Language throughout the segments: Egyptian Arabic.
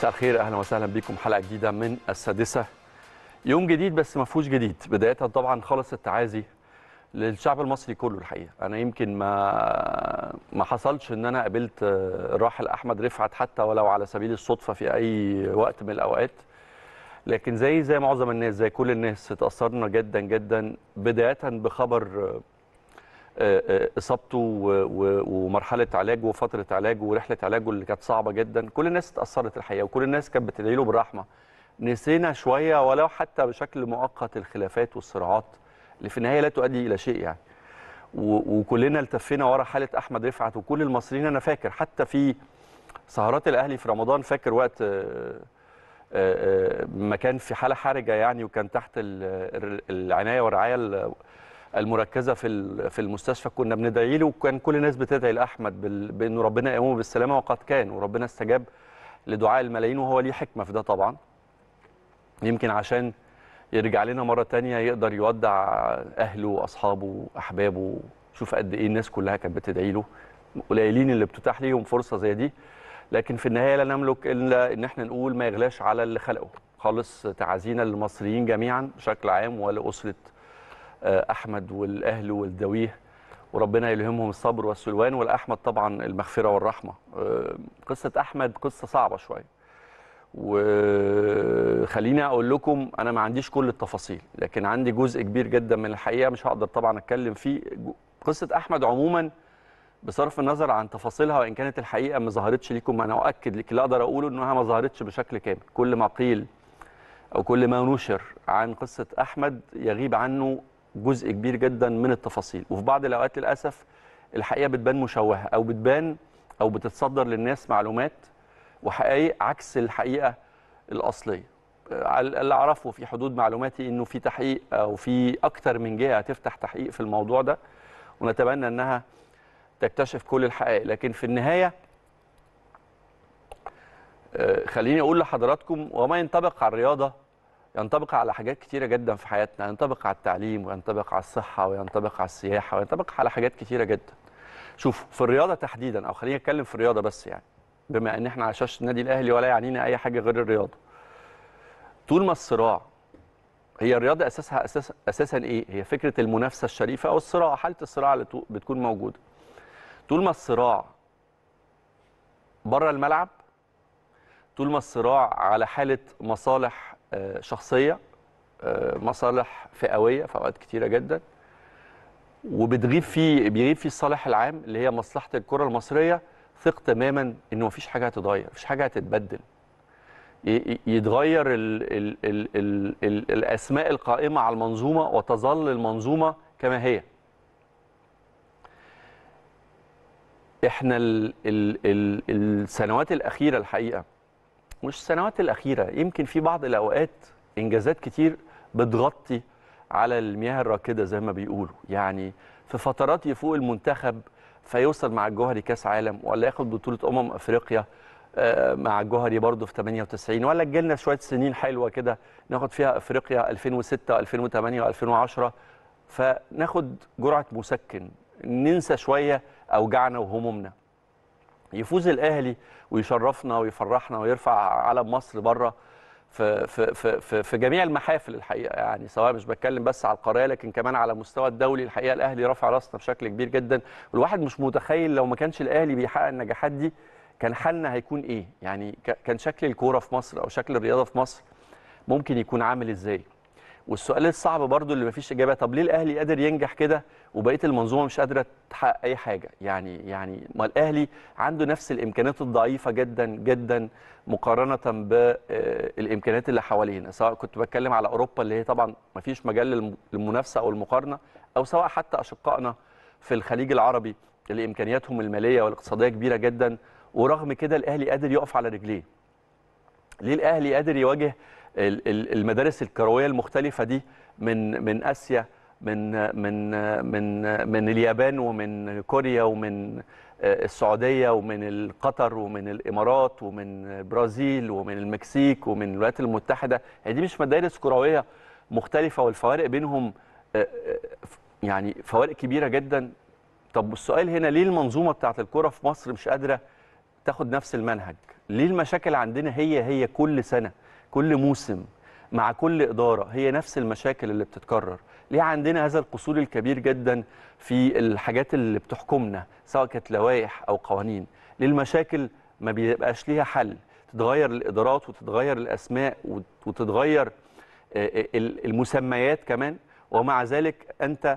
مساء الخير اهلا وسهلا بكم حلقه جديده من السادسه يوم جديد بس ما فيهوش جديد بدايه طبعا خالص التعازي للشعب المصري كله الحقيقه انا يمكن ما ما حصلش ان انا قابلت الراحل احمد رفعت حتى ولو على سبيل الصدفه في اي وقت من الاوقات لكن زي زي معظم الناس زي كل الناس اتاثرنا جدا جدا بدايه بخبر اصابته ومرحله علاجه وفتره علاجه ورحله علاجه اللي كانت صعبه جدا كل الناس اتاثرت الحقيقه وكل الناس كانت بتدعي له بالرحمه نسينا شويه ولو حتى بشكل مؤقت الخلافات والصراعات اللي في النهايه لا تؤدي الى شيء يعني وكلنا التفينا ورا حاله احمد رفعت وكل المصريين انا فاكر حتى في سهرات الاهلي في رمضان فاكر وقت ما كان في حاله حرجه يعني وكان تحت العنايه والرعايه المركزه في في المستشفى كنا بندعي له وكان كل الناس بتدعي لاحمد بانه ربنا يقومه بالسلامه وقد كان وربنا استجاب لدعاء الملايين وهو ليه حكمه في ده طبعا يمكن عشان يرجع لنا مره تانية يقدر يودع اهله واصحابه واحبابه شوف قد ايه الناس كلها كانت بتدعي له قليلين اللي بتتاح ليهم فرصه زي دي لكن في النهايه لا نملك الا ان احنا نقول ما يغلاش على اللي خلقه خالص تعازينا للمصريين جميعا بشكل عام ولاسره احمد والاهل والدويه وربنا يلهمهم الصبر والسلوان والاحمد طبعا المغفره والرحمه قصه احمد قصه صعبه شويه وخليني اقول لكم انا ما عنديش كل التفاصيل لكن عندي جزء كبير جدا من الحقيقه مش هقدر طبعا اتكلم فيه قصه احمد عموما بصرف النظر عن تفاصيلها وان كانت الحقيقه ما ظهرتش ليكم انا اؤكد لك اللي اقدر اقوله انها ما ظهرتش بشكل كامل كل ما قيل او كل ما نشر عن قصه احمد يغيب عنه جزء كبير جدا من التفاصيل وفي بعض الاوقات للاسف الحقيقه بتبان مشوهه او بتبان او بتتصدر للناس معلومات وحقائق عكس الحقيقه الاصليه اللي اعرفه في حدود معلوماتي انه في تحقيق او في اكتر من جهه هتفتح تحقيق في الموضوع ده ونتمنى انها تكتشف كل الحقائق لكن في النهايه خليني اقول لحضراتكم وما ينطبق على الرياضه ينطبق على حاجات كتيره جدا في حياتنا ينطبق على التعليم وينطبق على الصحه وينطبق على السياحه وينطبق على حاجات كتيره جدا شوف في الرياضه تحديدا او خليني اتكلم في الرياضه بس يعني بما ان احنا على شاشه النادي الاهلي ولا يعنينا اي حاجه غير الرياضه طول ما الصراع هي الرياضه اساسها أساس اساسا ايه هي فكره المنافسه الشريفه او الصراع حاله الصراع اللي بتكون موجوده طول ما الصراع بره الملعب طول ما الصراع على حاله مصالح شخصيه مصالح فئويه في اوقات كتيره جدا وبتغيب فيه بيغيب فيه الصالح العام اللي هي مصلحه الكره المصريه ثق تماما انه مفيش حاجه هتتغير مفيش حاجه هتتبدل يتغير ال ال ال ال ال الاسماء القائمه على المنظومه وتظل المنظومه كما هي احنا ال ال ال السنوات الاخيره الحقيقه مش السنوات الاخيره يمكن في بعض الاوقات انجازات كتير بتغطي على المياه الراكده زي ما بيقولوا يعني في فترات يفوق المنتخب فيوصل مع الجوهري كاس عالم ولا ياخد بطوله امم افريقيا مع الجوهري برضه في 98 ولا جالنا شويه سنين حلوه كده ناخد فيها افريقيا 2006 و2008 و2010 فناخد جرعه مسكن ننسى شويه اوجاعنا وهمومنا يفوز الاهلي ويشرفنا ويفرحنا ويرفع علم مصر بره في في في في جميع المحافل الحقيقه يعني سواء مش بتكلم بس على القاريه لكن كمان على مستوى الدولي الحقيقه الاهلي رفع راسنا بشكل كبير جدا والواحد مش متخيل لو ما كانش الاهلي بيحقق النجاحات دي كان حالنا هيكون ايه يعني كان شكل الكوره في مصر او شكل الرياضه في مصر ممكن يكون عامل ازاي والسؤال الصعب برضو اللي مفيش اجابه طب ليه الاهلي قادر ينجح كده وبقيه المنظومه مش قادره تحقق اي حاجه يعني يعني ما الاهلي عنده نفس الامكانيات الضعيفه جدا جدا مقارنه بالامكانيات اللي حوالينا سواء كنت بتكلم على اوروبا اللي هي طبعا مفيش مجال للمنافسه او المقارنه او سواء حتى اشقائنا في الخليج العربي اللي امكانياتهم الماليه والاقتصاديه كبيره جدا ورغم كده الاهلي قادر يقف على رجليه ليه الاهلي قادر يواجه المدارس الكرويه المختلفه دي من من اسيا من من من من اليابان ومن كوريا ومن السعوديه ومن قطر ومن الامارات ومن البرازيل ومن المكسيك ومن الولايات المتحده هي دي مش مدارس كرويه مختلفه والفوارق بينهم يعني فوارق كبيره جدا طب السؤال هنا ليه المنظومه بتاعت الكره في مصر مش قادره تاخد نفس المنهج ليه المشاكل عندنا هي هي كل سنه كل موسم مع كل اداره هي نفس المشاكل اللي بتتكرر ليه عندنا هذا القصور الكبير جدا في الحاجات اللي بتحكمنا سواء كانت لوائح او قوانين ليه المشاكل ما بيبقاش ليها حل تتغير الادارات وتتغير الاسماء وت- وتتغير آه، ال- المسميات كمان ومع ذلك انت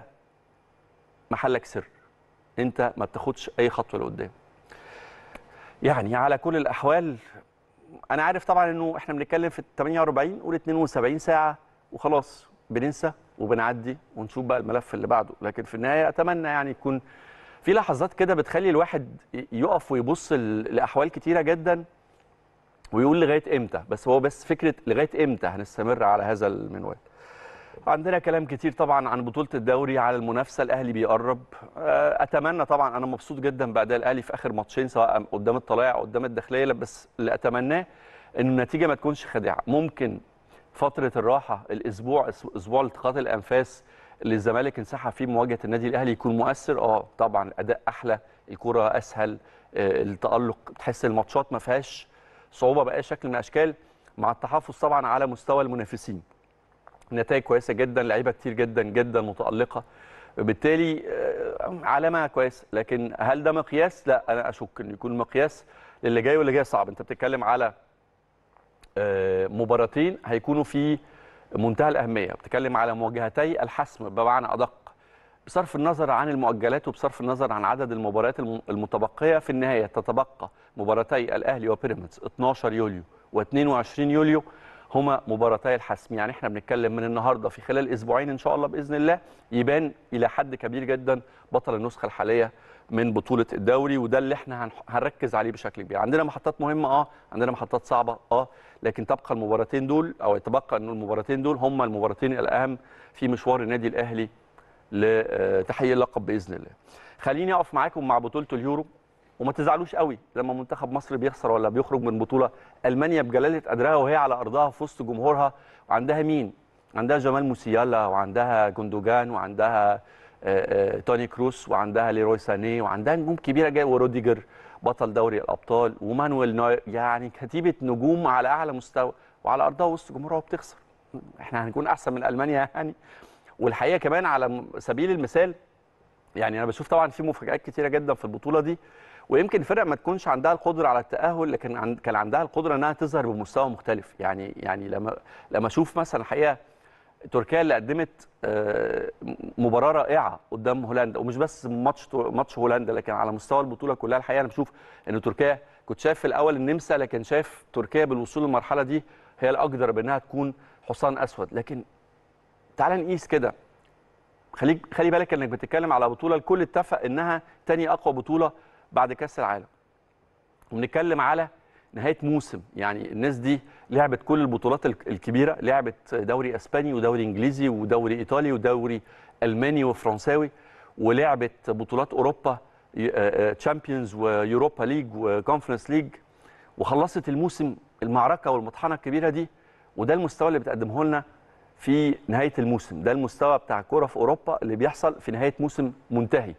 محلك سر انت ما بتاخدش اي خطوه لقدام يعني على كل الاحوال انا عارف طبعا انه احنا بنتكلم في 48 قول 72 ساعه وخلاص بننسى وبنعدي ونشوف بقى الملف اللي بعده لكن في النهايه اتمنى يعني يكون في لحظات كده بتخلي الواحد ي- يقف ويبص ل- لاحوال كتيره جدا ويقول لغايه امتى بس هو بس فكره لغايه امتى هنستمر على هذا المنوال عندنا كلام كتير طبعا عن بطوله الدوري على المنافسه الاهلي بيقرب آه، اتمنى طبعا انا مبسوط جدا باداء الاهلي في اخر ماتشين سواء قدام الطلائع او قدام الداخليه بس اللي اتمناه ان النتيجه ما تكونش خادعه ممكن فتره الراحه الاسبوع اسبوع التقاط الانفاس اللي الزمالك انسحب فيه مواجهه النادي الاهلي يكون مؤثر اه طبعا الاداء احلى الكره اسهل آه، التالق تحس الماتشات ما فيهاش صعوبه باي شكل من الاشكال مع التحفظ طبعا على مستوى المنافسين نتائج كويسه جدا لعيبه كتير جدا جدا متالقه بالتالي آه، علامه كويسه لكن هل ده مقياس لا انا اشك ان يكون مقياس للي جاي واللي جاي صعب انت بتتكلم على آه، مباراتين هيكونوا في منتهى الاهميه بتتكلم على مواجهتي الحسم بمعنى ادق بصرف النظر عن المؤجلات وبصرف النظر عن عدد المباريات الم- المتبقيه في النهايه تتبقى مباراتي الاهلي وبيراميدز 12 يوليو و22 يوليو هما مباراتي الحسم يعني احنا بنتكلم من النهارده في خلال اسبوعين ان شاء الله باذن الله يبان الى حد كبير جدا بطل النسخه الحاليه من بطوله الدوري وده اللي احنا هن- هنركز عليه بشكل كبير عندنا محطات مهمه اه عندنا محطات صعبه اه لكن تبقى المباراتين دول او يتبقى ان المباراتين دول هما المباراتين الاهم في مشوار النادي الاهلي لتحقيق اللقب باذن الله. خليني اقف معاكم مع بطوله اليورو وما تزعلوش قوي لما منتخب مصر بيخسر ولا بيخرج من بطوله المانيا بجلاله قدرها وهي على ارضها في وسط جمهورها وعندها مين؟ عندها جمال موسيالا وعندها جندوجان وعندها آه، آه، توني كروس وعندها ليروي ساني وعندها نجوم كبيره جايه وروديجر بطل دوري الابطال ومانويل نوير يعني كتيبه نجوم على اعلى مستوى وعلى ارضها وسط جمهورها وبتخسر احنا هنكون احسن من المانيا يعني والحقيقه كمان على م- سبيل المثال يعني انا بشوف طبعا في مفاجات كتيره جدا في البطوله دي ويمكن الفرق ما تكونش عندها القدره على التاهل لكن عن- كان عندها القدره انها تظهر بمستوى مختلف يعني يعني لما لما اشوف مثلا الحقيقه تركيا اللي قدمت آه، مباراه رائعه قدام هولندا ومش بس ماتش ماتش هولندا لكن على مستوى البطوله كلها الحقيقه انا بشوف ان تركيا كنت شايف في الاول النمسا لكن شايف تركيا بالوصول للمرحله دي هي الاقدر بانها تكون حصان اسود لكن تعال نقيس كده خليك خلي بالك انك بتتكلم على بطوله الكل اتفق انها تاني اقوى بطوله بعد كاس العالم وبنتكلم على نهايه موسم يعني الناس دي لعبت كل البطولات الك- الكبيره لعبت دوري اسباني ودوري انجليزي ودوري ايطالي ودوري الماني وفرنساوي ولعبت بطولات اوروبا تشامبيونز ويوروبا ليج وكونفرنس ليج وخلصت الموسم المعركه والمطحنه الكبيره دي وده المستوى اللي بتقدمه لنا في نهايه الموسم ده المستوى بتاع الكوره في اوروبا اللي بيحصل في نهايه موسم منتهي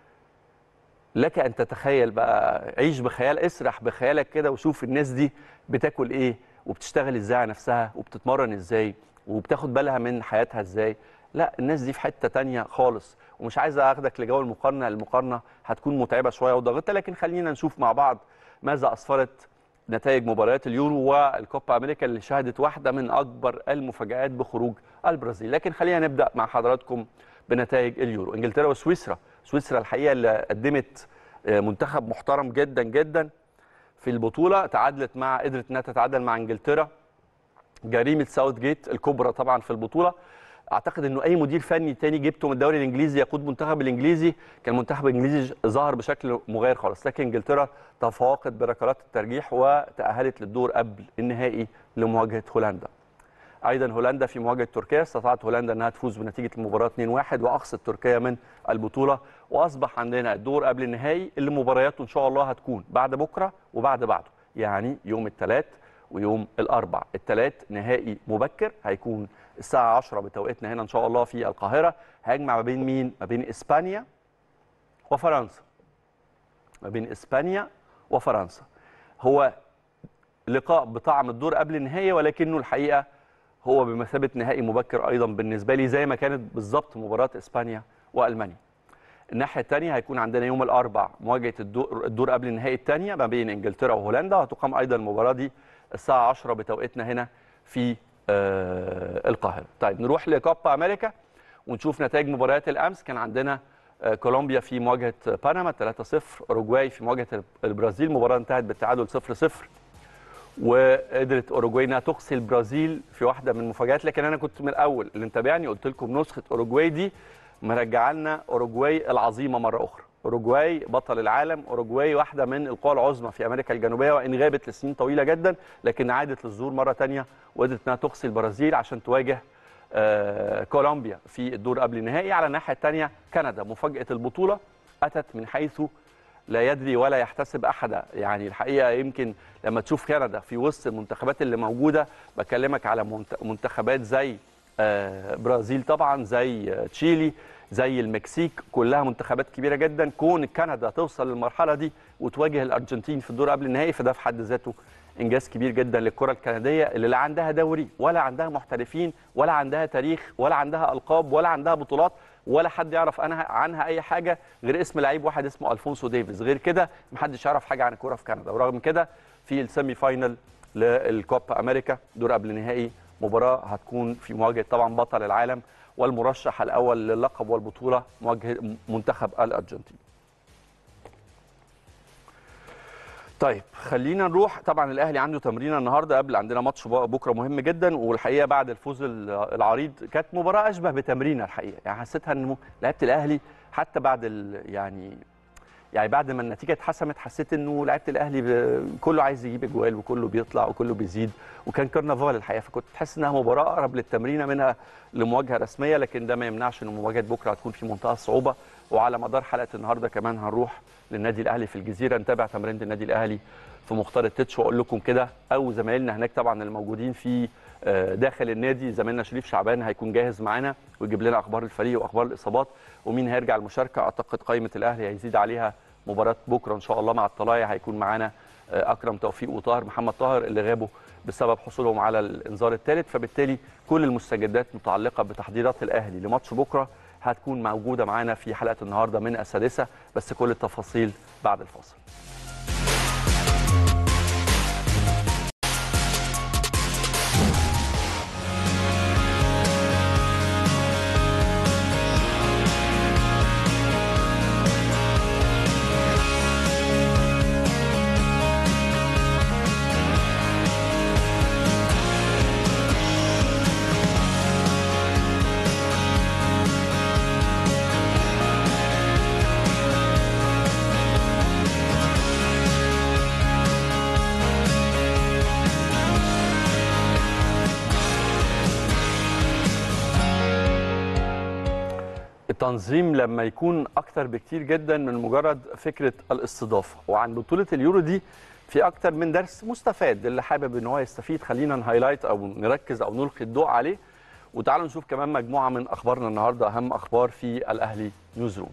لك ان تتخيل بقى عيش بخيال اسرح بخيالك كده وشوف الناس دي بتاكل ايه وبتشتغل ازاي على نفسها وبتتمرن ازاي وبتاخد بالها من حياتها ازاي لا الناس دي في حته تانية خالص ومش عايز اخدك لجو المقارنه المقارنه هتكون متعبه شويه وضاغطه لكن خلينا نشوف مع بعض ماذا اسفرت نتائج مباريات اليورو والكوبا امريكا اللي شهدت واحده من اكبر المفاجات بخروج البرازيل لكن خلينا نبدا مع حضراتكم بنتائج اليورو انجلترا وسويسرا سويسرا الحقيقه اللي قدمت آه، منتخب محترم جدا جدا في البطوله تعادلت مع قدرت انها تتعادل مع انجلترا جريمه ساوث جيت الكبرى طبعا في البطوله اعتقد انه اي مدير فني تاني جبته من الدوري الانجليزي يقود منتخب الانجليزي كان المنتخب الانجليزي ظهر بشكل مغاير خالص لكن انجلترا تفوقت بركلات الترجيح وتاهلت للدور قبل النهائي لمواجهه هولندا ايضا هولندا في مواجهه تركيا استطاعت هولندا انها تفوز بنتيجه المباراه 2-1 واقصت تركيا من البطوله واصبح عندنا الدور قبل النهائي اللي مبارياته ان شاء الله هتكون بعد بكره وبعد بعده يعني يوم الثلاث ويوم الاربع الثلاث نهائي مبكر هيكون الساعه 10 بتوقيتنا هنا ان شاء الله في القاهره هيجمع ما بين مين ما بين اسبانيا وفرنسا ما بين اسبانيا وفرنسا هو لقاء بطعم الدور قبل النهائي ولكنه الحقيقه هو بمثابه نهائي مبكر ايضا بالنسبه لي زي ما كانت بالظبط مباراه اسبانيا والمانيا الناحيه الثانيه هيكون عندنا يوم الاربع مواجهه الدور, الدور قبل النهائي الثانيه ما بين انجلترا وهولندا وهتقام ايضا المباراه دي الساعه 10 بتوقيتنا هنا في آه القاهره طيب نروح لكوبا امريكا ونشوف نتائج مباريات الامس كان عندنا آه كولومبيا في مواجهه بنما 3-0 اوروجواي في مواجهه البرازيل المباراه انتهت بالتعادل 0-0 وقدرت اوروجواي انها تقصي البرازيل في واحده من المفاجات لكن انا كنت من الاول اللي متابعني قلت لكم نسخه اوروجواي دي مرجعه لنا اوروجواي العظيمه مره اخرى اوروجواي بطل العالم اوروجواي واحده من القوى العظمى في امريكا الجنوبيه وان غابت لسنين طويله جدا لكن عادت للظهور مره ثانيه وقدرت انها تقصي البرازيل عشان تواجه آه كولومبيا في الدور قبل النهائي على الناحيه الثانيه كندا مفاجاه البطوله اتت من حيث لا يدري ولا يحتسب احدا يعني الحقيقه يمكن لما تشوف كندا في وسط المنتخبات اللي موجوده بكلمك على منتخبات زي آه برازيل طبعا زي آه تشيلي زي المكسيك كلها منتخبات كبيره جدا كون كندا توصل للمرحله دي وتواجه الارجنتين في الدور قبل النهائي فده في حد ذاته انجاز كبير جدا للكره الكنديه اللي لا عندها دوري ولا عندها محترفين ولا عندها تاريخ ولا عندها القاب ولا عندها بطولات ولا حد يعرف عنها عنها اي حاجه غير اسم لعيب واحد اسمه الفونسو ديفيز غير كده محدش يعرف حاجه عن الكوره في كندا ورغم كده في السيمي فاينل للكوبا امريكا دور قبل النهائي مباراه هتكون في مواجهه طبعا بطل العالم والمرشح الاول للقب والبطوله مواجهه منتخب الارجنتين. طيب خلينا نروح طبعا الاهلي عنده تمرين النهارده قبل عندنا ماتش بكره مهم جدا والحقيقه بعد الفوز العريض كانت مباراه اشبه بتمرينه الحقيقه يعني حسيتها ان لعيبه الاهلي حتى بعد يعني يعني بعد ما النتيجه اتحسمت حسيت انه لعيبه الاهلي كله عايز يجيب اجوال وكله بيطلع وكله بيزيد وكان كرنفال الحقيقه فكنت تحس انها مباراه اقرب للتمرينه منها لمواجهه رسميه لكن ده ما يمنعش ان مواجهه بكره هتكون في منتهى الصعوبه وعلى مدار حلقه النهارده كمان هنروح للنادي الاهلي في الجزيره نتابع تمرينه النادي الاهلي في مختار التتش واقول لكم كده او زمايلنا هناك طبعا الموجودين في داخل النادي زميلنا شريف شعبان هيكون جاهز معانا ويجيب لنا اخبار الفريق واخبار الاصابات ومين هيرجع المشاركه اعتقد قائمه الاهلي هيزيد عليها مباراه بكره ان شاء الله مع الطلايع هيكون معانا اكرم توفيق وطاهر محمد طاهر اللي غابوا بسبب حصولهم على الانذار الثالث فبالتالي كل المستجدات متعلقه بتحضيرات الاهلي لماتش بكره هتكون موجوده معانا في حلقه النهارده من السادسه بس كل التفاصيل بعد الفاصل. التنظيم لما يكون اكتر بكتير جدا من مجرد فكره الاستضافه وعن بطوله اليورو دي في اكتر من درس مستفاد اللي حابب ان هو يستفيد خلينا نهايلايت او نركز او نلقي الضوء عليه وتعالوا نشوف كمان مجموعه من اخبارنا النهارده اهم اخبار في الاهلي نيوز روم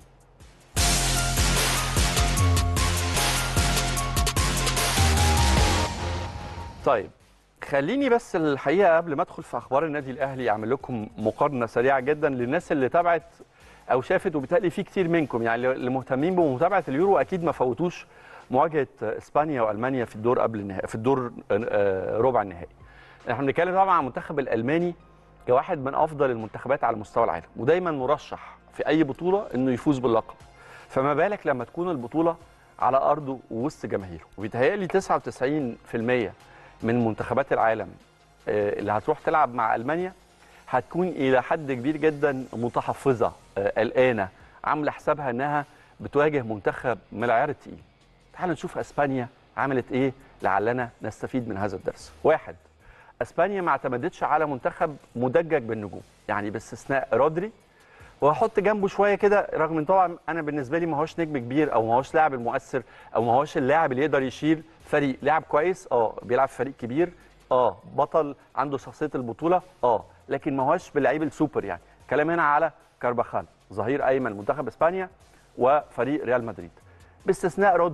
طيب خليني بس الحقيقه قبل ما ادخل في اخبار النادي الاهلي اعمل لكم مقارنه سريعه جدا للناس اللي تابعت او شافت وبالتالي في كتير منكم يعني اللي مهتمين بمتابعه اليورو اكيد ما فوتوش مواجهه اسبانيا والمانيا في الدور قبل النهائي في الدور ربع النهائي. احنا بنتكلم طبعا عن المنتخب الالماني كواحد من افضل المنتخبات على مستوى العالم ودايما مرشح في اي بطوله انه يفوز باللقب. فما بالك لما تكون البطوله على ارضه ووسط جماهيره وبيتهيألي 99% من منتخبات العالم اللي هتروح تلعب مع المانيا هتكون الى حد كبير جدا متحفظه قلقانه عامله حسابها انها بتواجه منتخب من العيار التقيل. تعالوا نشوف اسبانيا عملت ايه لعلنا نستفيد من هذا الدرس. واحد اسبانيا ما اعتمدتش على منتخب مدجج بالنجوم، يعني باستثناء رودري وهحط جنبه شويه كده رغم ان طبعا انا بالنسبه لي ما هوش نجم كبير او ما هوش لاعب المؤثر او ما هوش اللاعب اللي يقدر يشيل فريق، لاعب كويس اه بيلعب في فريق كبير اه بطل عنده شخصيه البطوله اه لكن ما هوش باللعيب السوبر يعني كلام هنا على كارباخال ظهير ايمن منتخب اسبانيا وفريق ريال مدريد باستثناء رودري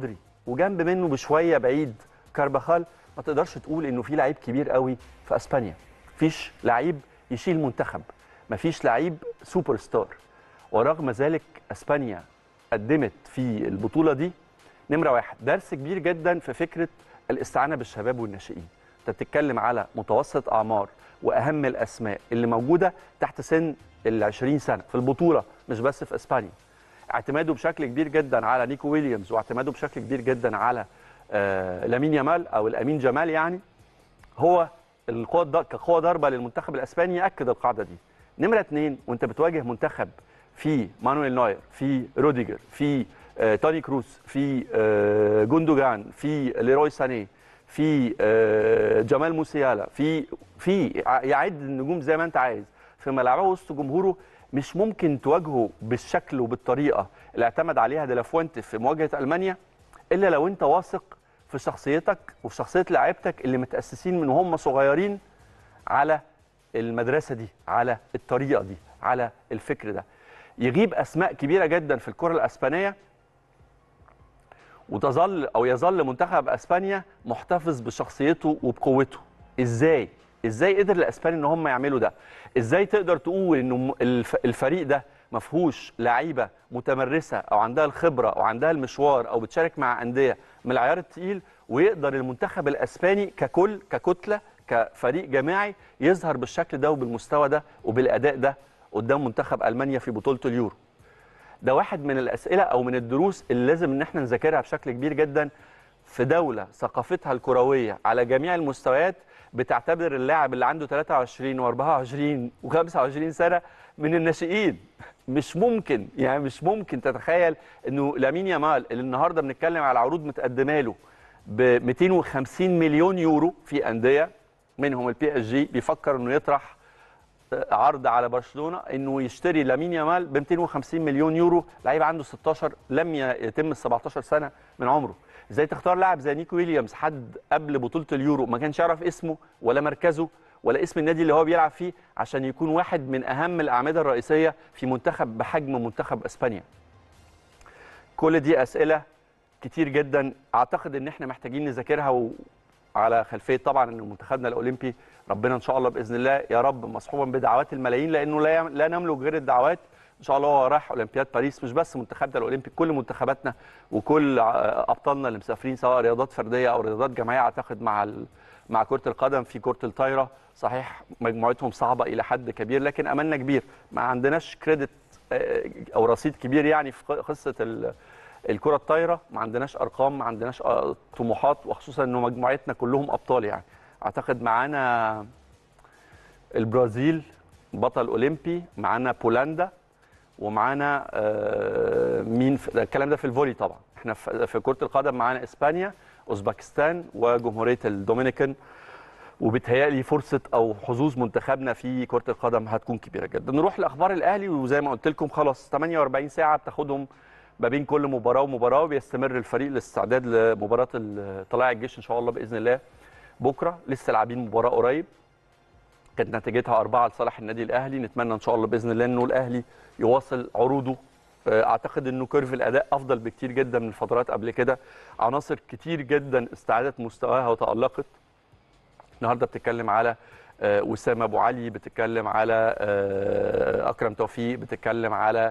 وجنب منه بشويه بعيد كارباخال ما تقدرش تقول انه في لعيب كبير قوي في اسبانيا مفيش لعيب يشيل منتخب مفيش لعيب سوبر ستار ورغم ذلك اسبانيا قدمت في البطوله دي نمره واحد درس كبير جدا في فكره الاستعانه بالشباب والناشئين انت بتتكلم على متوسط اعمار واهم الاسماء اللي موجوده تحت سن ال 20 سنه في البطوله مش بس في اسبانيا اعتماده بشكل كبير جدا على نيكو ويليامز واعتماده بشكل كبير جدا على آه لامين يامال او الامين جمال يعني هو القوه كقوه ضربه للمنتخب الاسباني ياكد القاعده دي نمره اثنين وانت بتواجه منتخب في مانويل نوير في روديجر في آه توني كروس في آه جوندوجان في ليروي ساني في آه جمال موسيالا في في يعد النجوم زي ما انت عايز في ملعبه وسط جمهوره مش ممكن تواجهه بالشكل وبالطريقه اللي اعتمد عليها ديلافوينت في مواجهه المانيا الا لو انت واثق في شخصيتك وفي شخصيه لعيبتك اللي متاسسين من هم صغيرين على المدرسه دي على الطريقه دي على الفكر ده يغيب اسماء كبيره جدا في الكره الاسبانيه وتظل او يظل منتخب اسبانيا محتفظ بشخصيته وبقوته ازاي ازاي قدر الاسبان ان هم يعملوا ده ازاي تقدر تقول انه الفريق ده ما فيهوش لعيبه متمرسه او عندها الخبره او عندها المشوار او بتشارك مع انديه من العيار الثقيل ويقدر المنتخب الاسباني ككل ككتله كفريق جماعي يظهر بالشكل ده وبالمستوى ده وبالاداء ده قدام منتخب المانيا في بطوله اليورو ده واحد من الاسئله او من الدروس اللي لازم ان احنا نذاكرها بشكل كبير جدا في دوله ثقافتها الكرويه على جميع المستويات بتعتبر اللاعب اللي عنده 23 و24 و25 سنه من الناشئين مش ممكن يعني مش ممكن تتخيل انه لامين يامال اللي النهارده بنتكلم على عروض متقدمه له ب 250 مليون يورو في انديه منهم البي اس جي بيفكر انه يطرح عرض على برشلونه انه يشتري لامين يامال ب 250 مليون يورو لعيب عنده 16 لم يتم ال 17 سنه من عمره ازاي تختار لاعب زي نيكو ويليامز حد قبل بطوله اليورو ما كانش يعرف اسمه ولا مركزه ولا اسم النادي اللي هو بيلعب فيه عشان يكون واحد من اهم الاعمده الرئيسيه في منتخب بحجم منتخب اسبانيا كل دي اسئله كتير جدا اعتقد ان احنا محتاجين نذاكرها على خلفيه طبعا ان منتخبنا الاولمبي ربنا ان شاء الله باذن الله يا رب مصحوبا بدعوات الملايين لانه لا لا نملك غير الدعوات ان شاء الله هو رايح اولمبياد باريس مش بس منتخبنا الاولمبي كل منتخباتنا وكل ابطالنا اللي مسافرين سواء رياضات فرديه او رياضات جماعيه اعتقد مع مع كره القدم في كره الطايره صحيح مجموعتهم صعبه الى حد كبير لكن املنا كبير ما عندناش كريدت او رصيد كبير يعني في قصه الكره الطايره ما عندناش ارقام ما عندناش طموحات وخصوصا انه مجموعتنا كلهم ابطال يعني اعتقد معانا البرازيل بطل اولمبي معانا بولندا ومعانا مين الكلام ده في الفولي طبعا احنا في كره القدم معانا اسبانيا اوزبكستان وجمهوريه الدومينيكان وبتهيألي فرصه او حظوظ منتخبنا في كره القدم هتكون كبيره جدا نروح لاخبار الاهلي وزي ما قلت لكم خلاص 48 ساعه بتاخدهم ما بين كل مباراه ومباراه وبيستمر الفريق الاستعداد لمباراه طلائع الجيش ان شاء الله باذن الله بكره لسه لاعبين مباراه قريب كانت نتيجتها أربعة لصالح النادي الأهلي نتمنى إن شاء الله بإذن الله إنه الأهلي يواصل عروضه أعتقد إنه كيرف الأداء أفضل بكتير جدا من الفترات قبل كده عناصر كتير جدا استعادت مستواها وتألقت النهارده بتتكلم على وسام ابو علي بتتكلم على اكرم توفيق بتتكلم على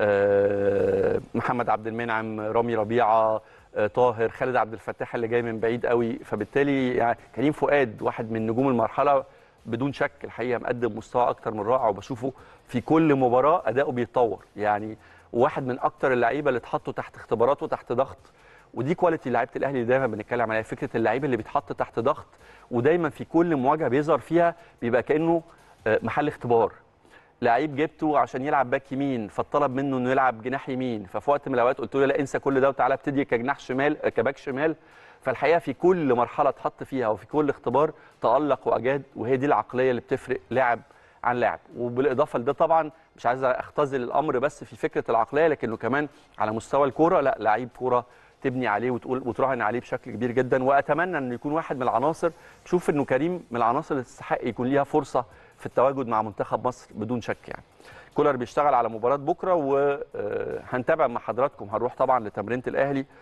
محمد عبد المنعم رامي ربيعه طاهر خالد عبد الفتاح اللي جاي من بعيد قوي فبالتالي يعني كريم فؤاد واحد من نجوم المرحله بدون شك الحقيقه مقدم مستوى اكتر من رائع وبشوفه في كل مباراه اداؤه بيتطور يعني واحد من اكتر اللعيبه اللي اتحطوا تحت اختبارات وتحت ضغط ودي كواليتي لعيبه الاهلي دايما بنتكلم عليها فكره اللعيب اللي بيتحط تحت ضغط ودايما في كل مواجهه بيظهر فيها بيبقى كانه محل اختبار لعيب جبته عشان يلعب باك يمين فطلب منه انه يلعب جناح يمين ففي وقت من الاوقات قلت له لا انسى كل ده وتعالى ابتدي كجناح شمال كباك شمال فالحقيقه في كل مرحله اتحط فيها وفي كل اختبار تالق واجاد وهي دي العقليه اللي بتفرق لاعب عن لاعب وبالاضافه لده طبعا مش عايز اختزل الامر بس في فكره العقليه لكنه كمان على مستوى الكوره لا لعيب كوره تبني عليه وتقول وتراهن عليه بشكل كبير جدا واتمنى انه يكون واحد من العناصر بشوف انه كريم من العناصر اللي تستحق يكون ليها فرصه في التواجد مع منتخب مصر بدون شك يعني كولر بيشتغل على مباراه بكره وهنتابع مع حضراتكم هنروح طبعا لتمرينه الاهلي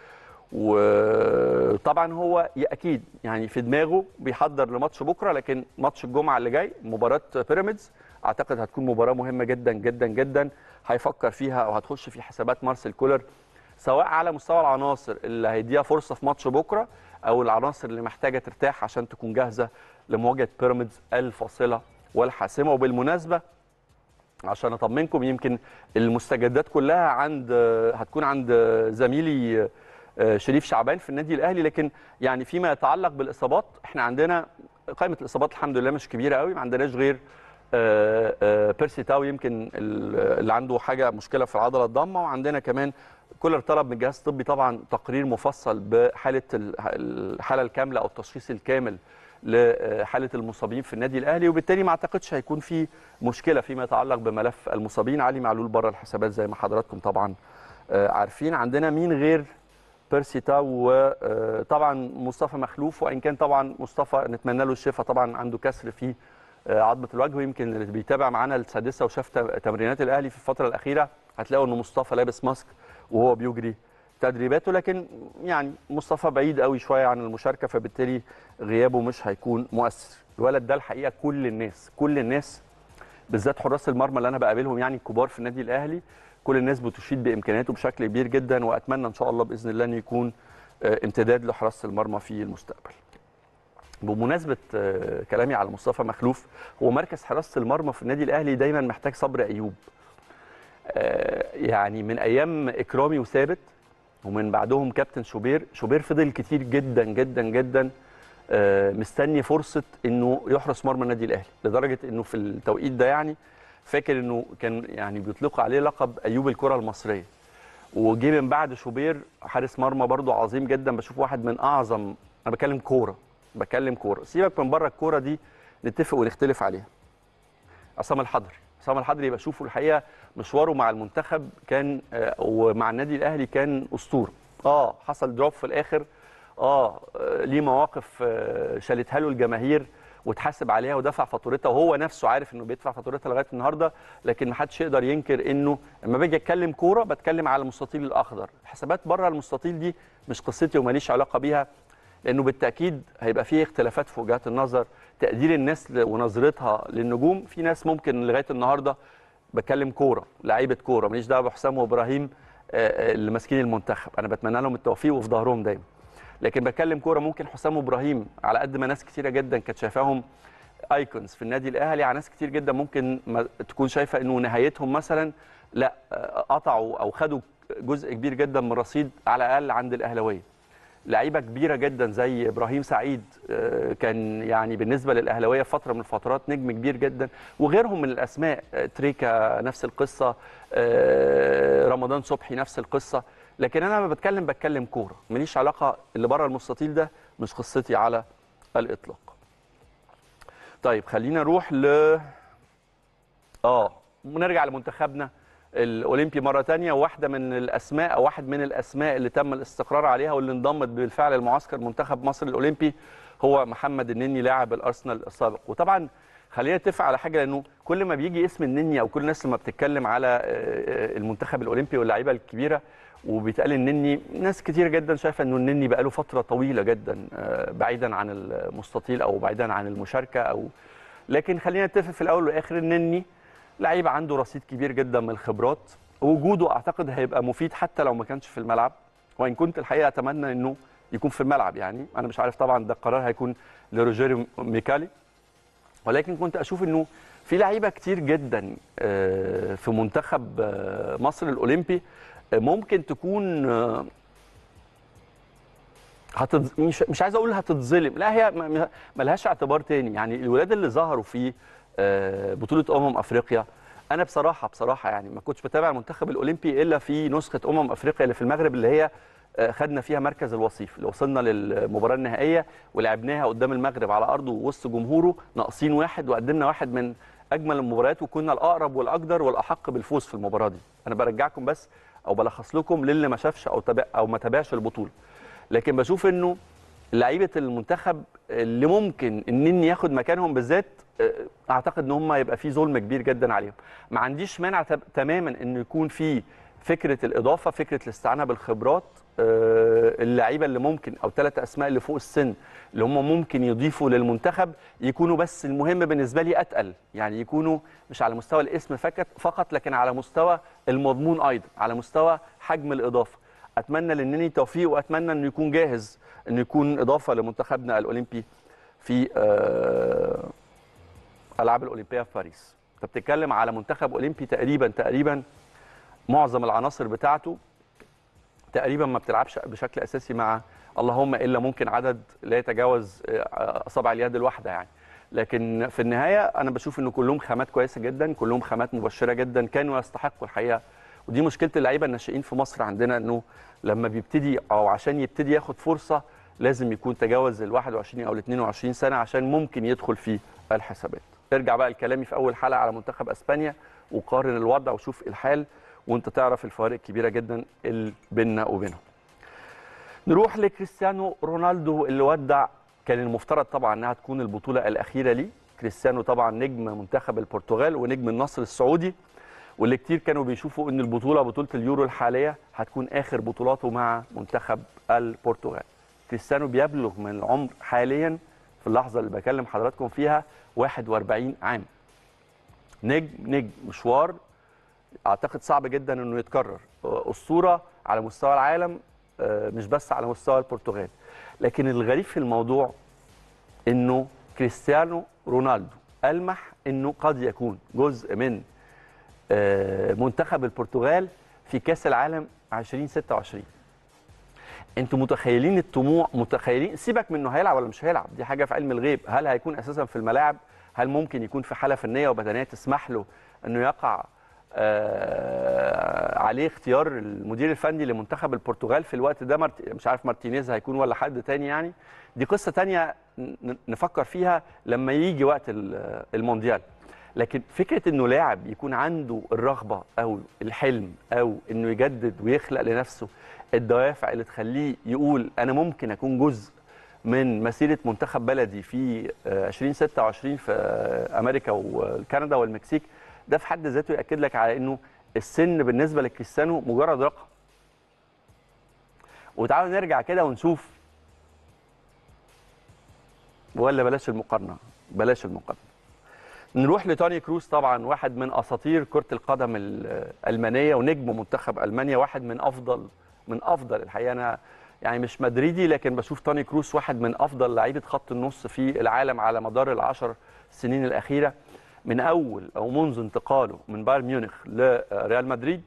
وطبعا هو اكيد يعني في دماغه بيحضر لماتش بكره لكن ماتش الجمعه اللي جاي مباراه بيراميدز اعتقد هتكون مباراه مهمه جدا جدا جدا هيفكر فيها او هتخش في حسابات مارسيل كولر سواء على مستوى العناصر اللي هيديها فرصه في ماتش بكره او العناصر اللي محتاجه ترتاح عشان تكون جاهزه لمواجهه بيراميدز الفاصله والحاسمه وبالمناسبه عشان اطمنكم يمكن المستجدات كلها عند هتكون عند زميلي شريف شعبان في النادي الاهلي لكن يعني فيما يتعلق بالاصابات احنا عندنا قائمه الاصابات الحمد لله مش كبيره قوي ما عندناش غير بيرسي تاو يمكن اللي عنده حاجه مشكله في العضله الضامه وعندنا كمان كولر طلب من الجهاز الطبي طبعا تقرير مفصل بحاله الحاله الكامله او التشخيص الكامل لحاله المصابين في النادي الاهلي وبالتالي ما اعتقدش هيكون في مشكله فيما يتعلق بملف المصابين علي معلول بره الحسابات زي ما حضراتكم طبعا عارفين عندنا مين غير بيرسي تاو وطبعا مصطفى مخلوف وان كان طبعا مصطفى نتمنى له الشفاء طبعا عنده كسر في عظمه الوجه ويمكن اللي بيتابع معانا السادسه وشاف تمرينات الاهلي في الفتره الاخيره هتلاقوا ان مصطفى لابس ماسك وهو بيجري تدريباته لكن يعني مصطفى بعيد قوي شويه عن المشاركه فبالتالي غيابه مش هيكون مؤثر الولد ده الحقيقه كل الناس كل الناس بالذات حراس المرمى اللي انا بقابلهم يعني الكبار في النادي الاهلي كل الناس بتشيد بامكانياته بشكل كبير جدا واتمنى ان شاء الله باذن الله انه يكون امتداد لحراسه المرمى في المستقبل بمناسبه كلامي على مصطفى مخلوف هو مركز حراسه المرمى في النادي الاهلي دايما محتاج صبر ايوب يعني من ايام اكرامي وثابت ومن بعدهم كابتن شوبير شوبير فضل كتير جدا جدا جدا مستني فرصه انه يحرس مرمى النادي الاهلي لدرجه انه في التوقيت ده يعني فاكر انه كان يعني بيطلقوا عليه لقب ايوب الكره المصريه وجه من بعد شوبير حارس مرمى برضو عظيم جدا بشوف واحد من اعظم انا بكلم كوره بكلم كوره سيبك من بره الكوره دي نتفق ونختلف عليها عصام الحضري عصام الحضري بشوفه الحقيقه مشواره مع المنتخب كان ومع النادي الاهلي كان اسطوره اه حصل دروب في الاخر اه ليه مواقف شالتها له الجماهير واتحاسب عليها ودفع فاتورتها وهو نفسه عارف انه بيدفع فاتورتها لغايه النهارده لكن ما حدش يقدر ينكر انه لما باجي اتكلم كوره بتكلم على المستطيل الاخضر حسابات بره المستطيل دي مش قصتي وماليش علاقه بيها لانه بالتاكيد هيبقى فيه اختلافات في وجهات النظر تقدير الناس ونظرتها للنجوم في ناس ممكن لغايه النهارده بتكلم كوره لعيبه كوره ماليش دعوه بحسام وابراهيم اللي ماسكين المنتخب انا بتمنى لهم التوفيق وفي ظهرهم دايما لكن بتكلم كوره ممكن حسام وابراهيم على قد ما ناس كتيره جدا كانت شايفاهم ايكونز في النادي الاهلي على ناس كتير جدا ممكن تكون شايفه انه نهايتهم مثلا لا قطعوا او خدوا جزء كبير جدا من الرصيد على الاقل عند الاهلاويه لعيبه كبيره جدا زي ابراهيم سعيد كان يعني بالنسبه للاهلاويه في فتره من الفترات نجم كبير جدا وغيرهم من الاسماء تريكا نفس القصه رمضان صبحي نفس القصه لكن انا لما بتكلم بتكلم كوره ماليش علاقه اللي بره المستطيل ده مش قصتي على الاطلاق طيب خلينا نروح ل اه ونرجع لمنتخبنا الاولمبي مره ثانيه واحده من الاسماء او واحد من الاسماء اللي تم الاستقرار عليها واللي انضمت بالفعل لمعسكر منتخب مصر الاولمبي هو محمد النني لاعب الارسنال السابق وطبعا خلينا نتفق على حاجه لانه كل ما بيجي اسم النني او كل الناس لما بتتكلم على المنتخب الاولمبي واللعيبه الكبيره وبيتقال النني ناس كتير جدا شايفه انه النني بقاله فتره طويله جدا بعيدا عن المستطيل او بعيدا عن المشاركه او لكن خلينا نتفق في الاول والاخر النني لعيب عنده رصيد كبير جدا من الخبرات وجوده اعتقد هيبقى مفيد حتى لو ما كانش في الملعب وان كنت الحقيقه اتمنى انه يكون في الملعب يعني انا مش عارف طبعا ده القرار هيكون لروجيريو ميكالي ولكن كنت اشوف انه في لعيبه كتير جدا في منتخب مصر الاولمبي ممكن تكون هتض... مش مش عايز اقول هتتظلم لا هي ما لهاش اعتبار تاني يعني الولاد اللي ظهروا في بطوله امم افريقيا انا بصراحه بصراحه يعني ما كنتش بتابع المنتخب الاولمبي الا في نسخه امم افريقيا اللي في المغرب اللي هي خدنا فيها مركز الوصيف اللي وصلنا للمباراه النهائيه ولعبناها قدام المغرب على ارضه وسط جمهوره ناقصين واحد وقدمنا واحد من اجمل المباريات وكنا الاقرب والاقدر والاحق بالفوز في المباراه دي انا برجعكم بس او بلخص لكم للي ما شافش او تابع او ما تابعش البطوله لكن بشوف انه لعيبه المنتخب اللي ممكن النني ياخد مكانهم بالذات اعتقد ان هم يبقى في ظلم كبير جدا عليهم ما عنديش مانع تماما انه يكون في فكره الاضافه فكره الاستعانه بالخبرات آه، اللعيبه اللي ممكن او ثلاث اسماء اللي فوق السن اللي هم ممكن يضيفوا للمنتخب يكونوا بس المهم بالنسبه لي اتقل يعني يكونوا مش على مستوى الاسم فقط فقط لكن على مستوى المضمون ايضا على مستوى حجم الاضافه اتمنى للنني توفيق واتمنى انه يكون جاهز انه يكون اضافه لمنتخبنا الاولمبي في آه، العاب الاولمبيه في باريس انت بتتكلم على منتخب اولمبي تقريبا تقريبا معظم العناصر بتاعته تقريبا ما بتلعبش بشكل اساسي مع اللهم الا ممكن عدد لا يتجاوز آه، اصابع اليد الواحده يعني لكن في النهايه انا بشوف انه كلهم خامات كويسه جدا كلهم خامات مبشره جدا كانوا يستحقوا الحقيقه ودي مشكله اللعيبه الناشئين في مصر عندنا انه لما بيبتدي او عشان يبتدي ياخد فرصه لازم يكون تجاوز ال 21 او ال 22 سنه عشان ممكن يدخل في الحسابات. ارجع بقى لكلامي في اول حلقه على منتخب اسبانيا وقارن الوضع وشوف الحال وانت تعرف الفوارق الكبيره جدا اللي بيننا وبينهم. نروح لكريستيانو رونالدو اللي ودع كان المفترض طبعا انها تكون البطوله الاخيره ليه كريستيانو طبعا نجم منتخب البرتغال ونجم النصر السعودي واللي كتير كانوا بيشوفوا ان البطوله بطوله اليورو الحاليه هتكون اخر بطولاته مع منتخب البرتغال كريستيانو بيبلغ من العمر حاليا في اللحظه اللي بكلم حضراتكم فيها 41 عام نجم نجم مشوار اعتقد صعب جدا انه يتكرر اسطوره على مستوى العالم آه، مش بس على مستوى البرتغال لكن الغريب في الموضوع انه كريستيانو رونالدو المح انه قد يكون جزء من آه، منتخب البرتغال في كاس العالم 2026 انتوا متخيلين الطموح متخيلين سيبك من انه هيلعب ولا مش هيلعب دي حاجه في علم الغيب هل هيكون اساسا في الملاعب هل ممكن يكون في حاله فنيه وبدنيه تسمح له انه يقع آه عليه اختيار المدير الفني لمنتخب البرتغال في الوقت ده مرت... مش عارف مارتينيز هيكون ولا حد تاني يعني دي قصه تانية ن- نفكر فيها لما يجي وقت ال- المونديال لكن فكره انه لاعب يكون عنده الرغبه او الحلم او انه يجدد ويخلق لنفسه الدوافع اللي تخليه يقول انا ممكن اكون جزء من مسيره منتخب بلدي في آه، 2026 في آه، امريكا وكندا والمكسيك ده في حد ذاته ياكد لك على انه السن بالنسبه لكريستيانو مجرد رقم وتعالوا نرجع كده ونشوف ولا بلاش المقارنه بلاش المقارنه نروح لتوني كروس طبعا واحد من اساطير كره القدم الالمانيه ونجم منتخب المانيا واحد من افضل من افضل الحقيقه انا يعني مش مدريدي لكن بشوف توني كروس واحد من افضل لعيبه خط النص في العالم على مدار العشر سنين الاخيره من اول او منذ انتقاله من بايرن ميونخ لريال مدريد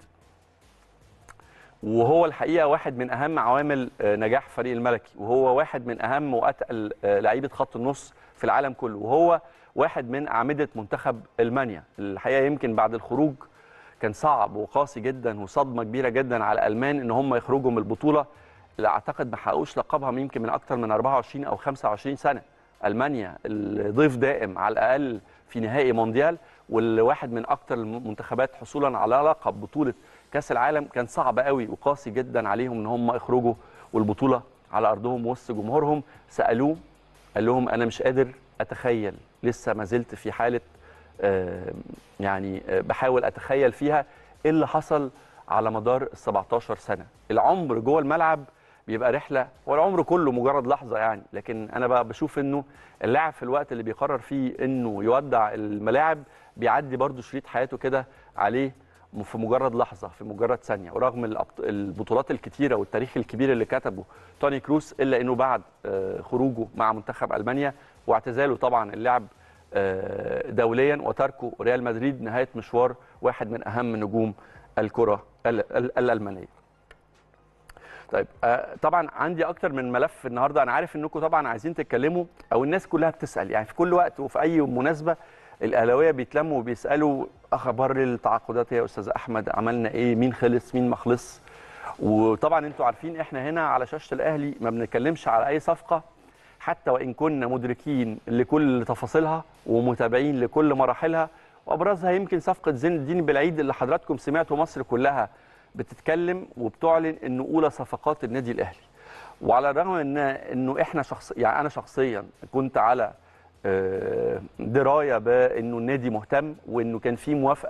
وهو الحقيقه واحد من اهم عوامل آه، نجاح فريق الملكي وهو واحد من اهم واتقل آه، لعيبه خط النص في العالم كله وهو واحد من اعمده منتخب المانيا الحقيقه يمكن بعد الخروج كان صعب وقاسي جدا وصدمه كبيره جدا على الالمان ان هم يخرجوا من البطوله اللي اعتقد ما حققوش لقبها من يمكن من اكثر من 24 او 25 سنه المانيا الضيف دائم على الاقل في نهائي مونديال والواحد من اكثر المنتخبات حصولا على لقب بطوله كاس العالم كان صعب قوي وقاسي جدا عليهم ان هم يخرجوا والبطوله على ارضهم وسط جمهورهم سالوه قال لهم انا مش قادر اتخيل لسه ما زلت في حاله آه، يعني آه، بحاول اتخيل فيها ايه اللي حصل على مدار ال 17 سنه العمر جوه الملعب بيبقى رحله والعمر كله مجرد لحظه يعني لكن انا بقى بشوف انه اللاعب في الوقت اللي بيقرر فيه انه يودع الملاعب بيعدي برضو شريط حياته كده عليه في مجرد لحظه في مجرد ثانيه ورغم الأبط- البطولات الكتيره والتاريخ الكبير اللي كتبه توني كروس الا انه بعد آه، خروجه مع منتخب المانيا واعتزاله طبعا اللعب آه، دوليا وتركه ريال مدريد نهايه مشوار واحد من اهم نجوم الكره ال- ال- الالمانيه. طيب آه، طبعا عندي اكتر من ملف النهارده انا عارف انكم طبعا عايزين تتكلموا او الناس كلها بتسال يعني في كل وقت وفي اي مناسبه الاهلاويه بيتلموا وبيسالوا اخبار التعاقدات يا استاذ احمد عملنا ايه مين خلص مين ما خلص وطبعا انتوا عارفين احنا هنا على شاشه الاهلي ما بنتكلمش على اي صفقه حتى وان كنا مدركين لكل تفاصيلها ومتابعين لكل مراحلها وابرزها يمكن صفقه زين الدين بالعيد اللي حضراتكم سمعتوا مصر كلها بتتكلم وبتعلن انه اولى صفقات النادي الاهلي وعلى الرغم ان انه احنا شخص يعني انا شخصيا كنت على آه، درايه بانه النادي مهتم وانه كان في موافقه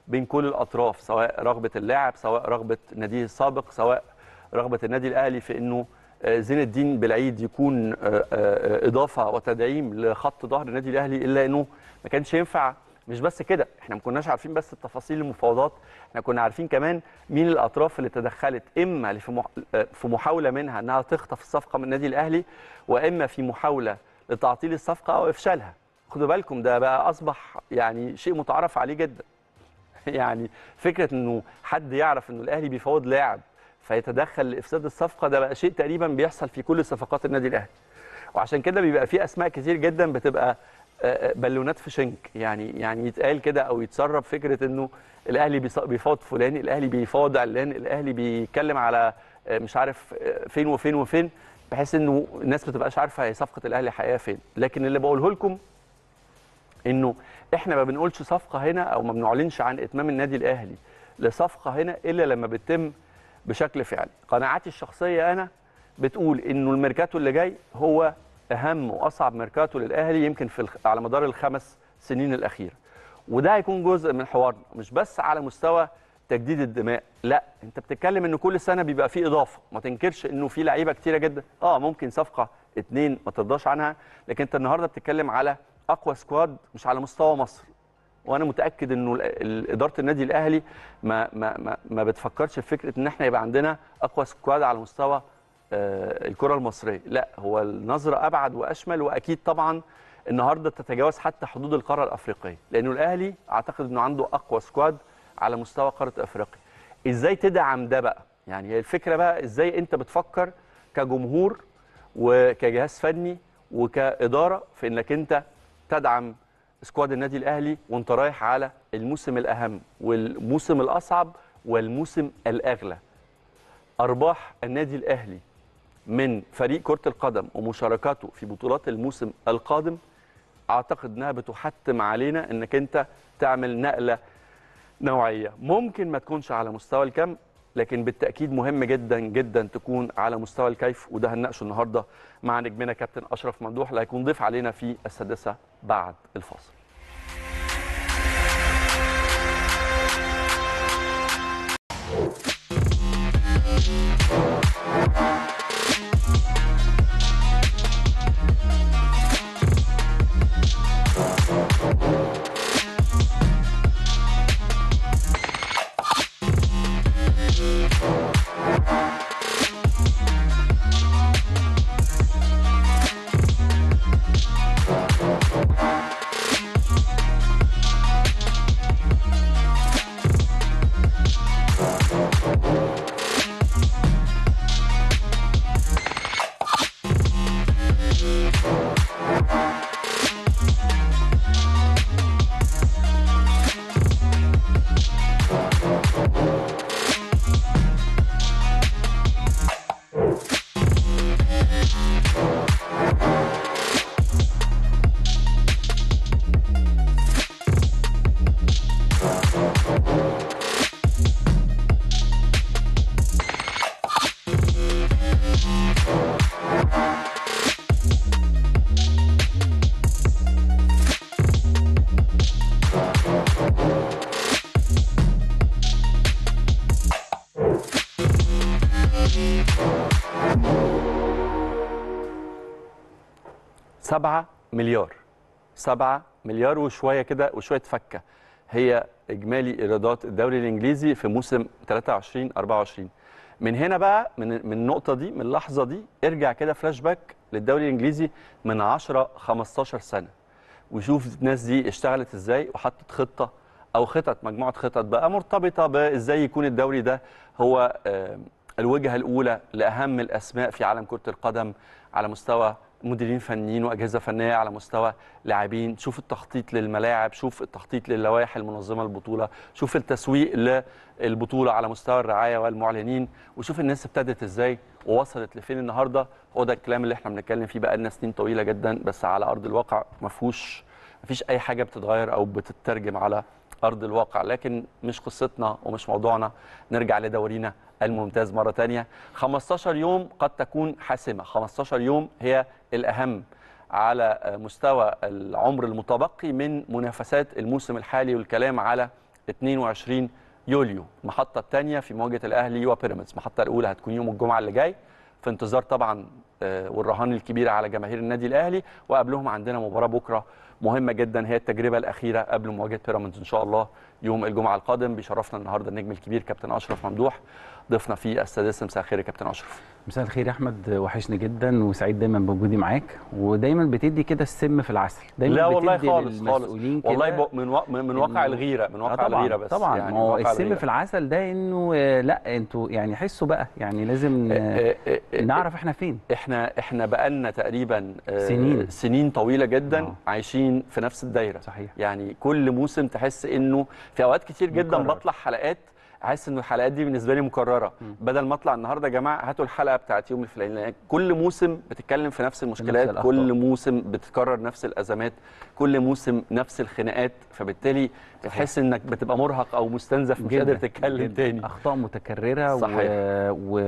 بين كل الاطراف سواء رغبه اللاعب سواء رغبه ناديه السابق سواء رغبه النادي الاهلي في انه آه، زين الدين بالعيد يكون آه، آه، اضافه وتدعيم لخط ظهر النادي الاهلي الا انه ما كانش ينفع مش بس كده احنا ما كناش عارفين بس التفاصيل المفاوضات احنا كنا عارفين كمان مين الاطراف اللي تدخلت اما في مح- آه، في محاوله منها انها تخطف الصفقه من النادي الاهلي واما في محاوله لتعطيل الصفقه او افشالها خدوا بالكم ده بقى اصبح يعني شيء متعارف عليه جدا يعني فكره انه حد يعرف انه الاهلي بيفاوض لاعب فيتدخل لافساد الصفقه ده بقى شيء تقريبا بيحصل في كل صفقات النادي الاهلي وعشان كده بيبقى في اسماء كتير جدا بتبقى آه، آه، بالونات في شنك يعني يعني يتقال كده او يتسرب فكره انه الاهلي بيص- بيفاوض فلان الاهلي بيفاوض علان الاهلي بيتكلم على آه، مش عارف آه، فين وفين وفين بحيث انه الناس ما تبقاش عارفه هي صفقه الاهلي حقيقه فين لكن اللي بقوله لكم انه احنا ما بنقولش صفقه هنا او ما بنعلنش عن اتمام النادي الاهلي لصفقه هنا الا لما بتتم بشكل فعلي قناعاتي الشخصيه انا بتقول انه الميركاتو اللي جاي هو اهم واصعب ميركاتو للاهلي يمكن في الخ... على مدار الخمس سنين الاخيره وده هيكون جزء من حوارنا مش بس على مستوى تجديد الدماء لا انت بتتكلم ان كل سنه بيبقى فيه اضافه ما تنكرش انه في لعيبه كتيره جدا اه ممكن صفقه اتنين ما ترضاش عنها لكن انت النهارده بتتكلم على اقوى سكواد مش على مستوى مصر وانا متاكد انه ال- ال- اداره النادي الاهلي ما ما ما, ما بتفكرش في فكره ان احنا يبقى عندنا اقوى سكواد على مستوى آه، الكره المصريه لا هو النظره ابعد واشمل واكيد طبعا النهارده تتجاوز حتى حدود القاره الافريقيه لانه الاهلي اعتقد انه عنده اقوى سكواد على مستوى قاره افريقيا ازاي تدعم ده بقى يعني هي الفكره بقى ازاي انت بتفكر كجمهور وكجهاز فني وكاداره في انك انت تدعم سكواد النادي الاهلي وانت رايح على الموسم الاهم والموسم الاصعب والموسم الاغلى ارباح النادي الاهلي من فريق كره القدم ومشاركاته في بطولات الموسم القادم اعتقد انها بتحتم علينا انك انت تعمل نقله نوعيه ممكن ما تكونش على مستوى الكم لكن بالتاكيد مهم جدا جدا تكون على مستوى الكيف وده هنناقشه النهارده مع نجمنا كابتن اشرف ممدوح اللي هيكون ضيف علينا في السادسه بعد الفاصل سبعة مليار سبعة مليار وشوية كده وشوية فكة هي إجمالي إيرادات الدوري الإنجليزي في موسم 23 24 من هنا بقى من من النقطة دي من اللحظة دي ارجع كده فلاش باك للدوري الإنجليزي من 10 15 سنة وشوف الناس دي اشتغلت ازاي وحطت خطة أو خطط مجموعة خطط بقى مرتبطة بازاي يكون الدوري ده هو آه، الوجهة الأولى لأهم الأسماء في عالم كرة القدم على مستوى مديرين فنيين واجهزه فنيه على مستوى لاعبين شوف التخطيط للملاعب شوف التخطيط للوائح المنظمه للبطوله شوف التسويق للبطوله على مستوى الرعايه والمعلنين وشوف الناس ابتدت ازاي ووصلت لفين النهارده هو ده الكلام اللي احنا بنتكلم فيه بقى لنا سنين طويله جدا بس على ارض الواقع ما فيهوش مفيش اي حاجه بتتغير او بتترجم على ارض الواقع لكن مش قصتنا ومش موضوعنا نرجع لدورينا الممتاز مره تانية 15 يوم قد تكون حاسمه 15 يوم هي الاهم على مستوى العمر المتبقي من منافسات الموسم الحالي والكلام على 22 يوليو المحطه الثانيه في مواجهه الاهلي وبيراميدز المحطه الاولى هتكون يوم الجمعه اللي جاي في انتظار طبعا آه، والرهان الكبير على جماهير النادي الاهلي وقبلهم عندنا مباراه بكره مهمه جدا هي التجربه الاخيره قبل مواجهه بيراميدز ان شاء الله يوم الجمعه القادم بيشرفنا النهارده النجم الكبير كابتن اشرف ممدوح ضيفنا في السادسه مساء الخير يا كابتن اشرف مساء الخير يا احمد وحشني جدا وسعيد دايما بوجودي معاك ودايما بتدي كده السم في العسل دايما لا والله بتدي خالص خالص للمسؤولين كده والله ب- من و... من من واقع إنه- الغيره من آه واقع طبعا الغيره بس طبعا يعني ما هو من واقع السم الغيرة. في العسل ده انه آه، لا انتوا يعني حسوا بقى يعني لازم آه، آه، آه، آه، نعرف احنا فين احنا احنا بقالنا تقريبا آه، سنين. سنين طويله جدا آه. عايشين في نفس الدايره صحيح يعني كل موسم تحس انه في اوقات كتير جدا مكرر. بطلع حلقات احس ان الحلقات دي بالنسبه لي مكرره مم. بدل ما اطلع النهارده يا جماعه هاتوا الحلقه بتاعت يوم الفلاني لأن كل موسم بتتكلم في نفس المشكلات الأخطاء. كل موسم بتكرر نفس الازمات كل موسم نفس الخناقات فبالتالي بتحس انك بتبقى مرهق او مستنزف مش جداً، قادر تتكلم جداً. تاني اخطاء متكرره و... صحيح. و...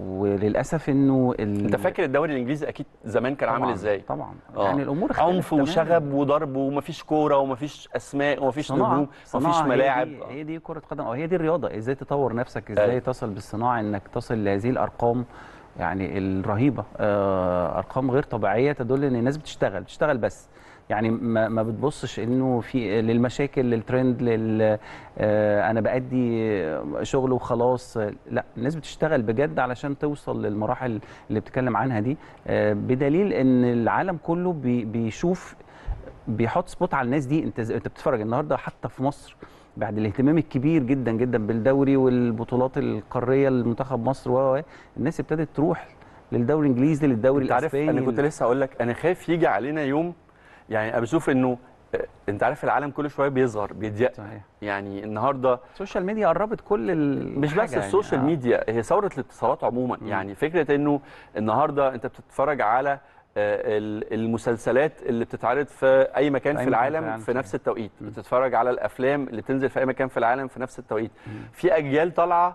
وللاسف انه ال... انت فاكر الدوري الانجليزي اكيد زمان كان عامل طبعاً، ازاي طبعا آه. يعني الامور اختلفت عنف تماماً. وشغب وضرب ومفيش كوره ومفيش اسماء ومفيش صناعة نجوم صناعة ومفيش هي ملاعب دي, هي دي كرة قدم او هي دي الرياضة ازاي تطور نفسك ازاي أيوة. تصل بالصناعة انك تصل لهذه الارقام يعني الرهيبة آه، ارقام غير طبيعية تدل ان الناس بتشتغل بتشتغل بس يعني ما, ما بتبصش انه في للمشاكل للترند لل آه، انا بأدي شغل وخلاص لا الناس بتشتغل بجد علشان توصل للمراحل اللي بتتكلم عنها دي آه، بدليل ان العالم كله بي- بيشوف بيحط سبوت على الناس دي انت انت بتتفرج النهارده حتى في مصر بعد الاهتمام الكبير جدا جدا بالدوري والبطولات القاريه لمنتخب مصر و و- الناس ابتدت تروح للدوري الانجليزي للدوري انت عارف الاسباني انا كنت لسه اقول لك انا خايف يجي علينا يوم يعني انا بشوف انه آه، انت عارف العالم كل شويه بيصغر بيضيق صحيح يعني النهارده السوشيال ميديا قربت كل ال مش بس السوشيال ميديا هي ثوره الاتصالات عموما مم. يعني فكره انه النهارده انت بتتفرج على آه، ال- المسلسلات اللي بتتعرض في اي مكان في في أي مكان في العالم العالم، في صحيح. نفس التوقيت مم. بتتفرج على الافلام اللي بتنزل في اي مكان في العالم في نفس التوقيت مم. في اجيال طالعه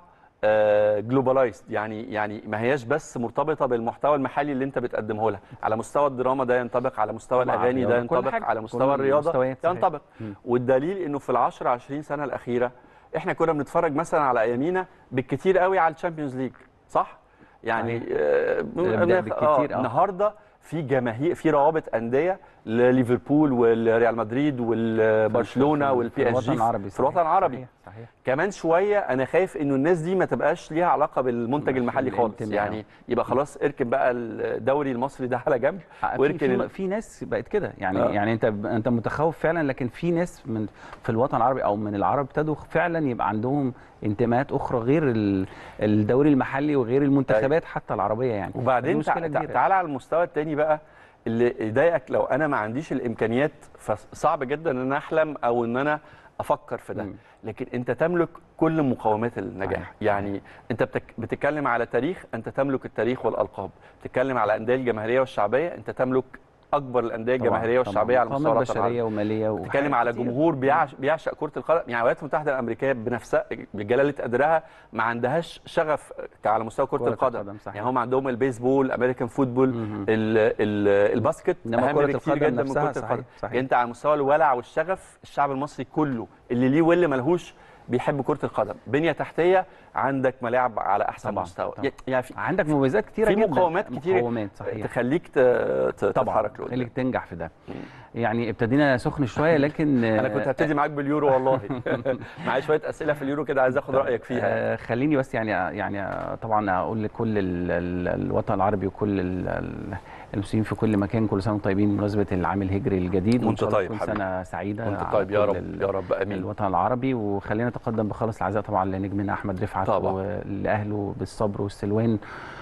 جلوبالايزد يعني يعني ما هياش بس مرتبطه بالمحتوى المحلي اللي انت بتقدمه لها على مستوى الدراما ده ينطبق على مستوى طبعاً، الاغاني ده الرياضة، كل ينطبق حاجة، على كل مستوى الرياضه المستويات، صحيح. ينطبق مم. والدليل انه في ال 10 20 سنه الاخيره احنا كنا بنتفرج مثلا على ايامينا بالكتير قوي على الشامبيونز ليج صح يعني صحيح. آه ده بالكتير، آه. النهارده في جماهير في روابط انديه لليفربول والريال مدريد والبرشلونه في والبي اس الوطن جي العربي في الوطن صحيح، العربي صحيح, صحيح. كمان شويه انا خايف انه الناس دي ما تبقاش ليها علاقه بالمنتج ماشي، المحلي خالص الانتماء. يعني يبقى خلاص اركن بقى الدوري المصري ده على جنب في, ويركن في, ال- في ناس بقت كده يعني آه. يعني انت انت متخوف فعلا لكن في ناس من في الوطن العربي او من العرب ابتدوا فعلا يبقى عندهم انتماءات اخرى غير ال- الدوري المحلي وغير المنتخبات حتى العربيه يعني دي وبعدين مشكلة تع- تع- كبيرة. تعالى على المستوى التاني بقى اللي يضايقك لو انا ما عنديش الامكانيات فصعب جدا ان انا احلم او ان انا افكر في ده مم. لكن انت تملك كل مقومات النجاح صحيح. يعني انت بتك... بتتكلم على تاريخ انت تملك التاريخ والالقاب بتتكلم على الانديه الجماهيريه والشعبيه انت تملك اكبر الانديه طبعاً، الجماهيريه طبعاً. والشعبيه على قامة مستوى الوطن العربي بشريه وماليه بتتكلم وحاجات على كتير. جمهور بيعش بيعشق كره القدم يعني الولايات المتحده الامريكيه بنفسها بجلاله قدرها ما عندهاش شغف على مستوى كره, كرة القدم, القدم، صحيح. يعني هم عندهم البيسبول امريكان فوتبول مهم. ال ال الباسكت إنما اهم كرة بكتير القدم جدا من نفسها كره صحيح، القدم صحيح. انت على مستوى الولع والشغف الشعب المصري كله اللي ليه واللي ملهوش بيحب كره القدم بنيه تحتيه عندك ملاعب على احسن طبعاً، مستوى طبعاً. يعني في, عندك مميزات كتيره في جدا مقومات كتير مقومات صحيح تخليك ت- ت- طبعا تتحرك لقدام خليك تنجح في ده يعني ابتدينا سخن شويه لكن انا كنت هبتدي معاك باليورو والله معايا شويه اسئله في اليورو كده عايز اخد رايك فيها آه، خليني بس يعني يعني آه، طبعا اقول لكل ال- ال- الوطن العربي وكل ال- ال- المسلمين في كل مكان كل سنه وانتم طيبين بمناسبه العام الهجري الجديد وانت شاء الله طيب تكون حبيبي. سنه سعيده وانت على طيب يا كل رب ال- يا رب امين الوطن العربي وخلينا نتقدم بخالص العزاء طبعا لنجمنا احمد رفعت طبعا. ولاهله بالصبر والسلوان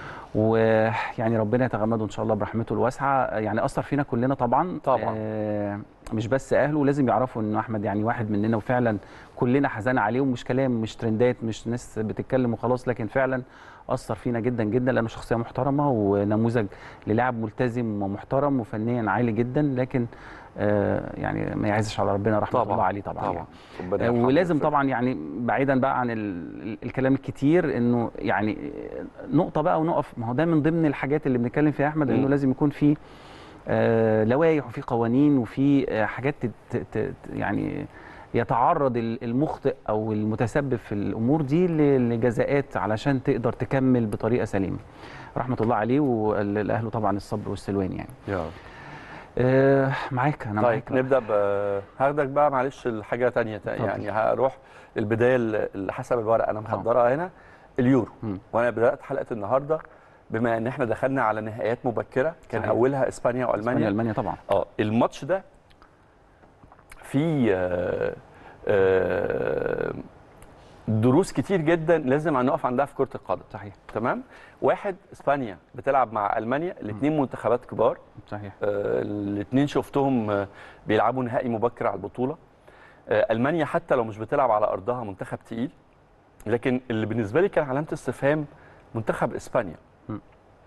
ويعني ربنا يتغمده ان شاء الله برحمته الواسعه يعني اثر فينا كلنا طبعا طبعا. آه مش بس اهله لازم يعرفوا ان احمد يعني واحد مننا وفعلا كلنا حزان عليه ومش كلام مش ترندات مش ناس بتتكلم وخلاص لكن فعلا اثر فينا جدا جدا لانه شخصيه محترمه ونموذج للاعب ملتزم ومحترم وفنيا عالي جدا لكن آه يعني ما يعزش على ربنا رحمه طبعا الله عليه طبعا, طبعا يعني. ربنا آه، يرحمه ولازم ويغفر له. طبعا يعني بعيدا بقى عن ال- الكلام الكتير انه يعني نقطه بقى ونقف ما هو ده من ضمن الحاجات اللي بنتكلم فيها يا احمد انه مم. لازم يكون في آه، لوائح وفي قوانين وفي آه، حاجات تت- ت- ت- يعني يتعرض ال- المخطئ او المتسبب في الامور دي ل- لجزاءات علشان تقدر تكمل بطريقه سليمه رحمه الله عليه والاهله طبعا الصبر والسلوان يعني يا آه معاك انا طيب معاك نبدا ب هاخدك بقى معلش لحاجه تانية تا- اتفضل. يعني هروح البدايه اللي حسب الورقه انا محضرها هنا اليورو مم. وانا بدات حلقه النهارده بما ان احنا دخلنا على نهائيات مبكره كان صحيح. اولها اسبانيا اسبانيا والمانيا المانيا طبعا اه الماتش ده فيه آه، آه، دروس كتير جدا لازم هنقف عندها في كره القدم صحيح تمام واحد اسبانيا بتلعب مع المانيا الاثنين منتخبات كبار صحيح الاثنين شفتهم آه، بيلعبوا نهائي مبكر على البطوله آه، المانيا حتى لو مش بتلعب على ارضها منتخب تقيل لكن اللي بالنسبه لي كان علامه استفهام منتخب اسبانيا م.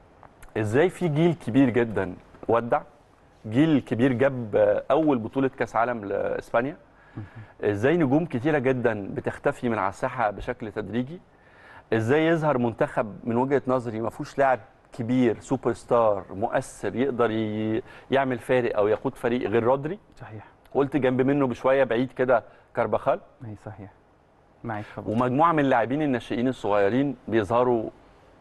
ازاي في جيل كبير جدا ودع جيل كبير جاب آه، اول بطوله كاس عالم لاسبانيا ازاي نجوم كتيره جدا بتختفي من على الساحه بشكل تدريجي ازاي يظهر منتخب من وجهه نظري ما فيهوش لاعب كبير سوبر ستار مؤثر يقدر ي- يعمل فارق او يقود فريق غير رودري صحيح قلت جنب منه بشويه بعيد كده كارباخال اي صحيح معاك طبعا ومجموعه من اللاعبين الناشئين الصغيرين بيظهروا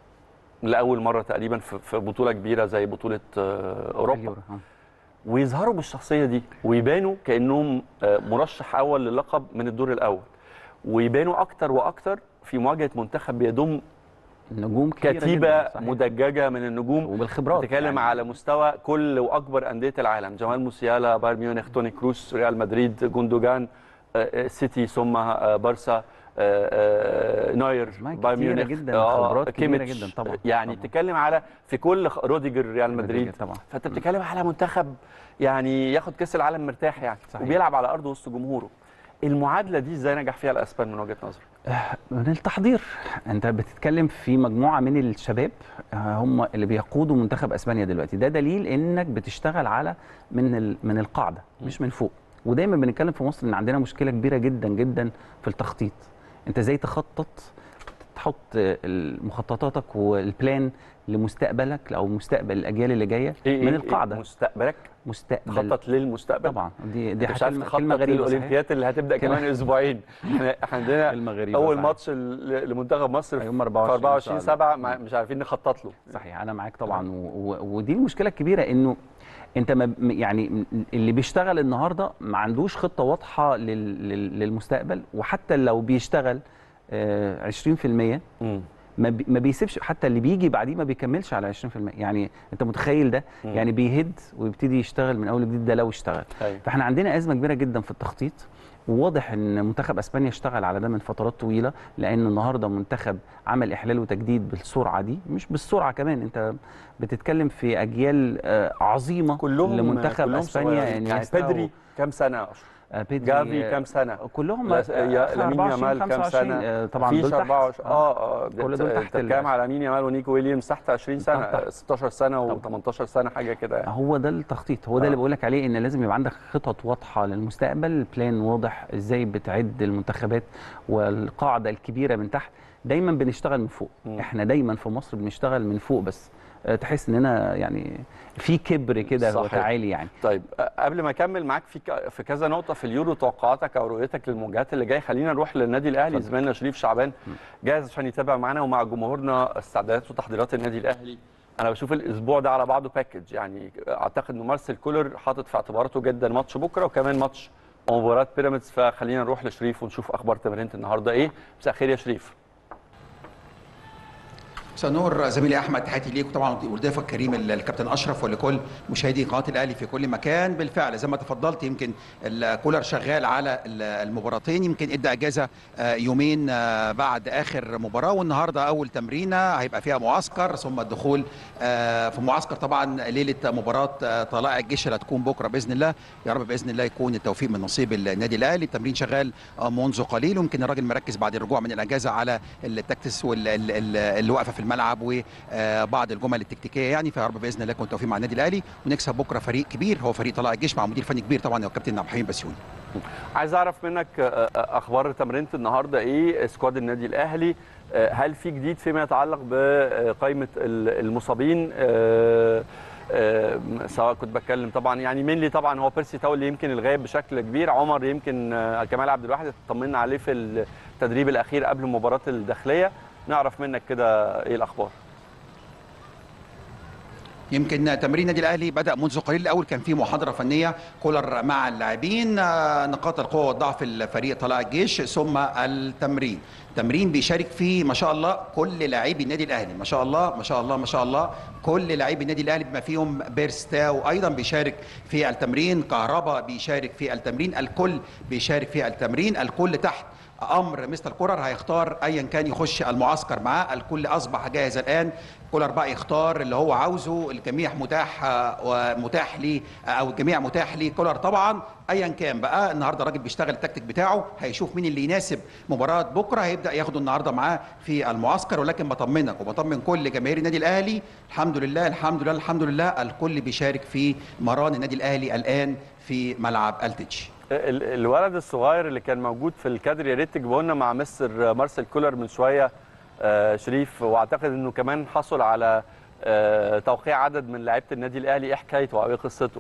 لاول مره تقريبا في في بطوله كبيره زي بطوله آه، اوروبا اليورو، آه. ويظهروا بالشخصيه دي ويبانوا كانهم آه، مرشح اول للقب من الدور الاول ويبانوا اكتر واكتر في مواجهه منتخب بيضم نجوم كتيرة كتيبه جداً، صحيح. مدججه من النجوم وبالخبرات بتتكلم يعني. على مستوى كل واكبر انديه العالم جمال موسيالا بايرن ميونخ توني كروس ريال مدريد جوندوجان آه، آه، سيتي ثم آه، بارسا آه، آه، نوير أسماء بايرن كتيرة ميونخ جداً، آه، خبرات كبيرة كيميتش. جداً طبعاً، يعني طبعاً. بتتكلم على في كل خ- روديجر ريال مدريد طبعا فانت بتتكلم على منتخب يعني ياخد كاس العالم مرتاح يعني صحيح. وبيلعب على ارض وسط جمهوره المعادله دي ازاي نجح فيها الاسبان من وجهه نظرك من التحضير انت بتتكلم في مجموعه من الشباب آه، هم اللي بيقودوا منتخب اسبانيا دلوقتي ده دليل انك بتشتغل على من ال- من القاعده مش من فوق ودايما بنتكلم في مصر ان عندنا مشكله كبيره جدا جدا في التخطيط انت ازاي تخطط تحط آه، مخططاتك والبلان لمستقبلك او مستقبل الاجيال اللي جايه من القاعده مستقبلك مستقبل تخطط للمستقبل طبعا دي دي انت مش عارف كلمه تخطط كلمه غريبه صحيح؟ للاولمبياد اللي هتبدا كلمة- كمان اسبوعين احنا إحنا عندنا كلمه غريبه اول صحيح. ماتش ل- لمنتخب مصر في يوم 24 24 7 مش عارفين نخطط له صحيح انا معاك طبعا و... و... ودي المشكله الكبيره انه انت ما ب- يعني م- اللي بيشتغل النهارده ما عندوش خطه واضحه لل... لل... للمستقبل وحتى لو بيشتغل آه 20% مم. ما, بي... ما بيسيبش حتى اللي بيجي بعديه ما بيكملش على 20% يعني انت متخيل ده مم. يعني بيهد ويبتدي يشتغل من اول وجديد ده لو اشتغل أيوة. فاحنا عندنا ازمه كبيره جدا في التخطيط وواضح ان منتخب اسبانيا اشتغل على ده من فترات طويله لان النهارده منتخب عمل احلال وتجديد بالسرعه دي مش بالسرعه كمان انت بتتكلم في اجيال آه، عظيمه كلهم لمنتخب كلهم اسبانيا صغيرين. يعني انيستا و- بيدري كام سنه يا أشرف؟ آه، بيدري جافي آه، كام سنه كلهم لا، آه، يا- آخر لامين 24 يامال كام 25 سنه آه، طبعا مفيش دول تحت 24 اه اه كل دول تحت انت بتتكلم ال- على مين يامال ونيكو ويليامز تحت 20 سنه تحت. 16 سنه طبعا. و18 سنه حاجه كده يعني. هو ده التخطيط هو ده آه. اللي بقول لك عليه ان لازم يبقى عندك خطط واضحه للمستقبل بلان واضح ازاي بتعد المنتخبات والقاعده الكبيره من تحت دايما بنشتغل من فوق مم. احنا دايما في مصر بنشتغل من فوق بس آه، تحس اننا يعني في كبر كده صحيح. وتعالي يعني طيب أ- قبل ما اكمل معاك في ك- في كذا نقطه في اليورو توقعاتك او رؤيتك للمواجهات اللي جايه خلينا نروح للنادي الاهلي اتفضل. زميلنا شريف شعبان جاهز عشان يتابع معانا ومع جمهورنا استعدادات وتحضيرات النادي الاهلي انا بشوف الاسبوع ده على بعضه باكج يعني اعتقد ان مارسيل كولر حاطط في اعتباراته جدا ماتش بكره وكمان ماتش مباراه بيراميدز فخلينا نروح لشريف ونشوف اخبار تمرينه النهارده ايه مساء الخير يا شريف مساء النور زميلي احمد تحياتي ليك وطبعا ولضيفك الكريم الكابتن اشرف ولكل مشاهدي قناه الاهلي في كل مكان بالفعل زي ما تفضلت يمكن الكولر شغال على المباراتين يمكن ادى اجازه آه، يومين آه، بعد اخر مباراه والنهارده اول تمرينه هيبقى فيها معسكر ثم الدخول آه، في معسكر طبعا ليله مباراه آه، طلائع الجيش اللي هتكون بكره باذن الله يا رب باذن الله يكون التوفيق من نصيب النادي الاهلي التمرين شغال آه، منذ قليل ويمكن الراجل مركز بعد الرجوع من الاجازه على التكتس واللي واقفه في الملعب وبعض الجمل التكتيكيه يعني فيا رب باذن الله يكون التوفيق مع النادي الاهلي ونكسب بكره فريق كبير هو فريق طلائع الجيش مع مدير فني كبير طبعا هو الكابتن عبد الحميد بسيوني عايز اعرف منك آه، آه، اخبار تمرينه النهارده ايه سكواد النادي الاهلي آه، هل في جديد فيما يتعلق بقائمه ال- المصابين آه، آه، سواء كنت بتكلم طبعا يعني مين طبعا هو بيرسي تاو اللي يمكن الغايب بشكل كبير عمر يمكن آه، كمال عبد الواحد اطمنا عليه في التدريب الاخير قبل مباراه الداخليه نعرف منك كده ايه الاخبار يمكن تمرين النادي الاهلي بدا منذ قليل الاول كان في محاضره فنيه كولر مع اللاعبين آه، نقاط القوه والضعف الفريق طلائع الجيش ثم التمرين تمرين بيشارك فيه ما شاء الله كل لاعبي النادي الاهلي ما شاء الله ما شاء الله ما شاء الله كل لاعبي النادي الاهلي بما فيهم بيرستاو ايضا بيشارك في التمرين كهربا بيشارك في التمرين الكل بيشارك في التمرين الكل تحت امر مستر كولر هيختار ايا كان يخش المعسكر معاه الكل اصبح جاهز الان كولر بقى يختار اللي هو عاوزه الجميع متاح آه، ومتاح ليه آه، او الجميع متاح ليه كولر طبعا ايا كان بقى النهارده الراجل بيشتغل التكتيك بتاعه هيشوف مين اللي يناسب مباراه بكره هيبدا ياخده النهارده معاه في المعسكر ولكن بطمنك وبطمن كل جماهير النادي الاهلي الحمد لله الحمد لله الحمد لله الكل بيشارك في مران النادي الاهلي الان في ملعب التتش ال- الولد الصغير اللي كان موجود في الكادر يا ريت تجيبه لنا مع مستر مارسيل كولر من شويه آه، شريف واعتقد انه كمان حصل على آه، توقيع عدد من لعيبه النادي الاهلي ايه حكايته او ايه قصته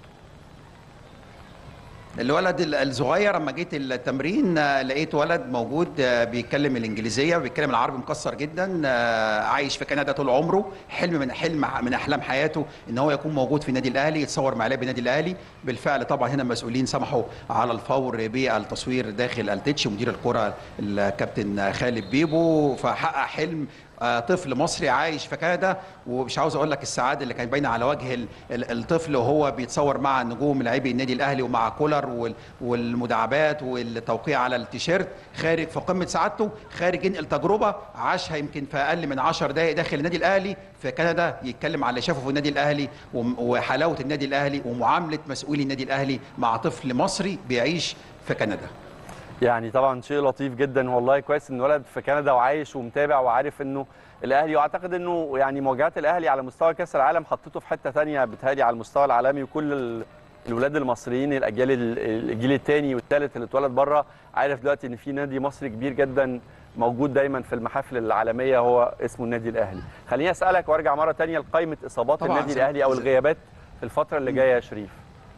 الولد ال- الصغير لما جيت التمرين آه، لقيت ولد موجود آه، بيتكلم الانجليزيه وبيتكلم العربي مكسر جدا آه، عايش في كندا طول عمره حلم من حلم من احلام حياته ان هو يكون موجود في النادي الاهلي يتصور مع لاعبي النادي الاهلي بالفعل طبعا هنا المسؤولين سمحوا على الفور بالتصوير داخل التتش مدير الكره الكابتن خالد بيبو فحقق حلم آه، طفل مصري عايش في كندا ومش عاوز اقول لك السعاده اللي كانت باينه على وجه ال- ال- الطفل وهو بيتصور مع نجوم لاعبي النادي الاهلي ومع كولر وال- والمداعبات والتوقيع على التيشيرت خارج في قمه سعادته خارج ينقل تجربه عاشها يمكن في اقل من 10 دقائق داخل النادي الاهلي في كندا يتكلم على اللي شافه في النادي الاهلي وم- وحلاوه النادي الاهلي ومعامله مسؤولي النادي الاهلي مع طفل مصري بيعيش في كندا يعني طبعا شيء لطيف جدا والله كويس ان الولد في كندا وعايش ومتابع وعارف انه الاهلي واعتقد انه يعني مواجهات الاهلي على مستوى كاس العالم حطته في حته ثانيه بتهيألي على المستوى العالمي وكل ال- الولاد المصريين الاجيال ال- الجيل الثاني والثالث اللي اتولد بره عارف دلوقتي ان في نادي مصري كبير جدا موجود دايما في المحافل العالميه هو اسمه النادي الاهلي خليني اسالك وارجع مره ثانيه لقائمه اصابات طبعاً. النادي الاهلي او الغيابات في الفتره اللي جايه يا شريف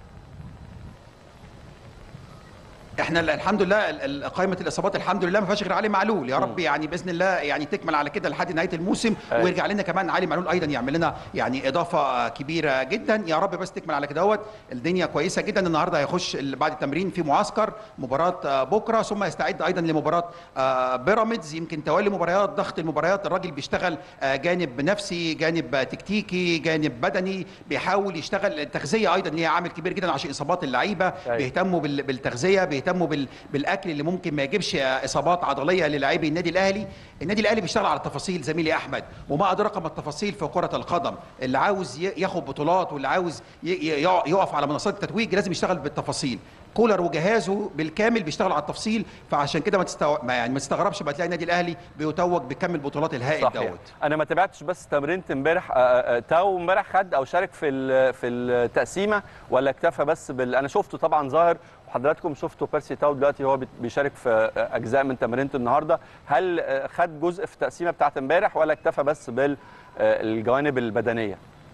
احنا ال- الحمد لله ال- ال- قائمه الاصابات الحمد لله ما فيهاش غير علي معلول يا رب يعني باذن الله يعني تكمل على كده لحد نهايه الموسم أيوة. ويرجع لنا كمان علي معلول ايضا يعمل لنا يعني اضافه كبيره جدا يا رب بس تكمل على كده اهوت الدنيا كويسه جدا النهارده هيخش ال- بعد التمرين في معسكر مباراه آه، بكره ثم يستعد ايضا لمباراه آه، بيراميدز يمكن توالي مباريات ضغط المباريات الراجل بيشتغل آه، جانب نفسي جانب آه، تكتيكي جانب بدني بيحاول يشتغل التغذيه ايضا ليها عامل كبير جدا عشان اصابات اللعيبه أيوة. بيهتموا بال- بالتغذيه بيهتموا بال- بالاكل اللي ممكن ما يجيبش اصابات عضليه للاعبي النادي الاهلي النادي الاهلي بيشتغل على التفاصيل زميلي احمد وما ادراك ما التفاصيل في كره القدم اللي عاوز ي- ياخد بطولات واللي عاوز ي- ي- يقف على منصات التتويج لازم يشتغل بالتفاصيل كولر وجهازه بالكامل بيشتغل على التفصيل فعشان كده ما تستو... ما يعني ما تستغربش بقى تلاقي النادي الاهلي بيتوج بكم البطولات الهائل صحيح دوت انا ما تابعتش بس تمرينة امبارح آه، آه، تاو امبارح خد او شارك في ال- في التقسيمه ولا اكتفى بس بال انا شفته طبعا ظاهر وحضراتكم شفتوا بيرسي تاو دلوقتي هو بت- بيشارك في آه، اجزاء من تمرينته النهارده هل آه، خد جزء في التقسيمه بتاعت امبارح ولا اكتفى بس بالجوانب البدنيه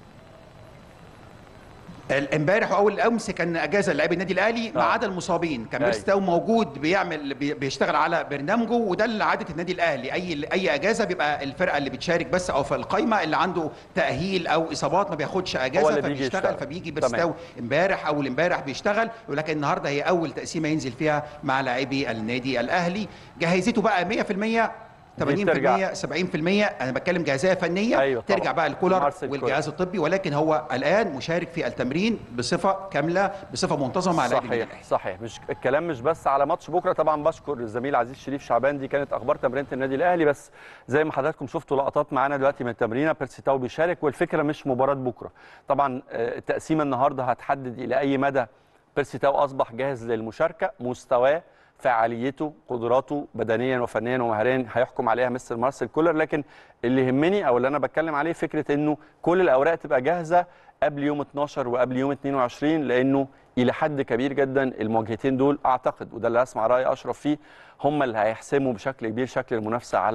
امبارح واول امس كان اجازه للاعبي النادي الاهلي ما آه. عدا المصابين كان أيوة. بيرستاو موجود بيعمل بي- بيشتغل على برنامجه وده اللي عاده النادي الاهلي اي اي اجازه بيبقى الفرقه اللي بتشارك بس او في القايمه اللي عنده تاهيل او اصابات ما بياخدش اجازه اللي بيجي فبيشتغل يشتغل. فبيجي تمام. بيرستاو امبارح اول امبارح بيشتغل ولكن النهارده هي اول تقسيمه ينزل فيها مع لاعبي النادي الاهلي جاهزيته بقى 100% 80% بترجع. 70% انا بتكلم جاهزيه فنيه أيوة طبعاً. ترجع بقى الكولر مارسيل كولر. والجهاز الطبي ولكن هو الان مشارك في التمرين بصفه كامله بصفه منتظمه مع لاعبي النادي صحيح الاهلي صحيح مش الكلام مش بس على ماتش بكره طبعا بشكر الزميل عزيز شريف شعبان دي كانت اخبار تمرينه النادي الاهلي بس زي ما حضراتكم شفتوا لقطات معانا دلوقتي من التمرينه بيرسي تاو بيشارك والفكره مش مباراه بكره طبعا آه، التقسيمه النهارده هتحدد الى اي مدى بيرسي تاو اصبح جاهز للمشاركه مستواه فعاليته قدراته بدنيا وفنيا ومهاريا هيحكم عليها مستر مارسيل كولر لكن اللي يهمني او اللي انا بتكلم عليه فكره انه كل الاوراق تبقى جاهزه قبل يوم 12 وقبل يوم 22 لانه الى حد كبير جدا المواجهتين دول اعتقد وده اللي اسمع راي اشرف فيه هم اللي هيحسموا بشكل كبير شكل المنافسه على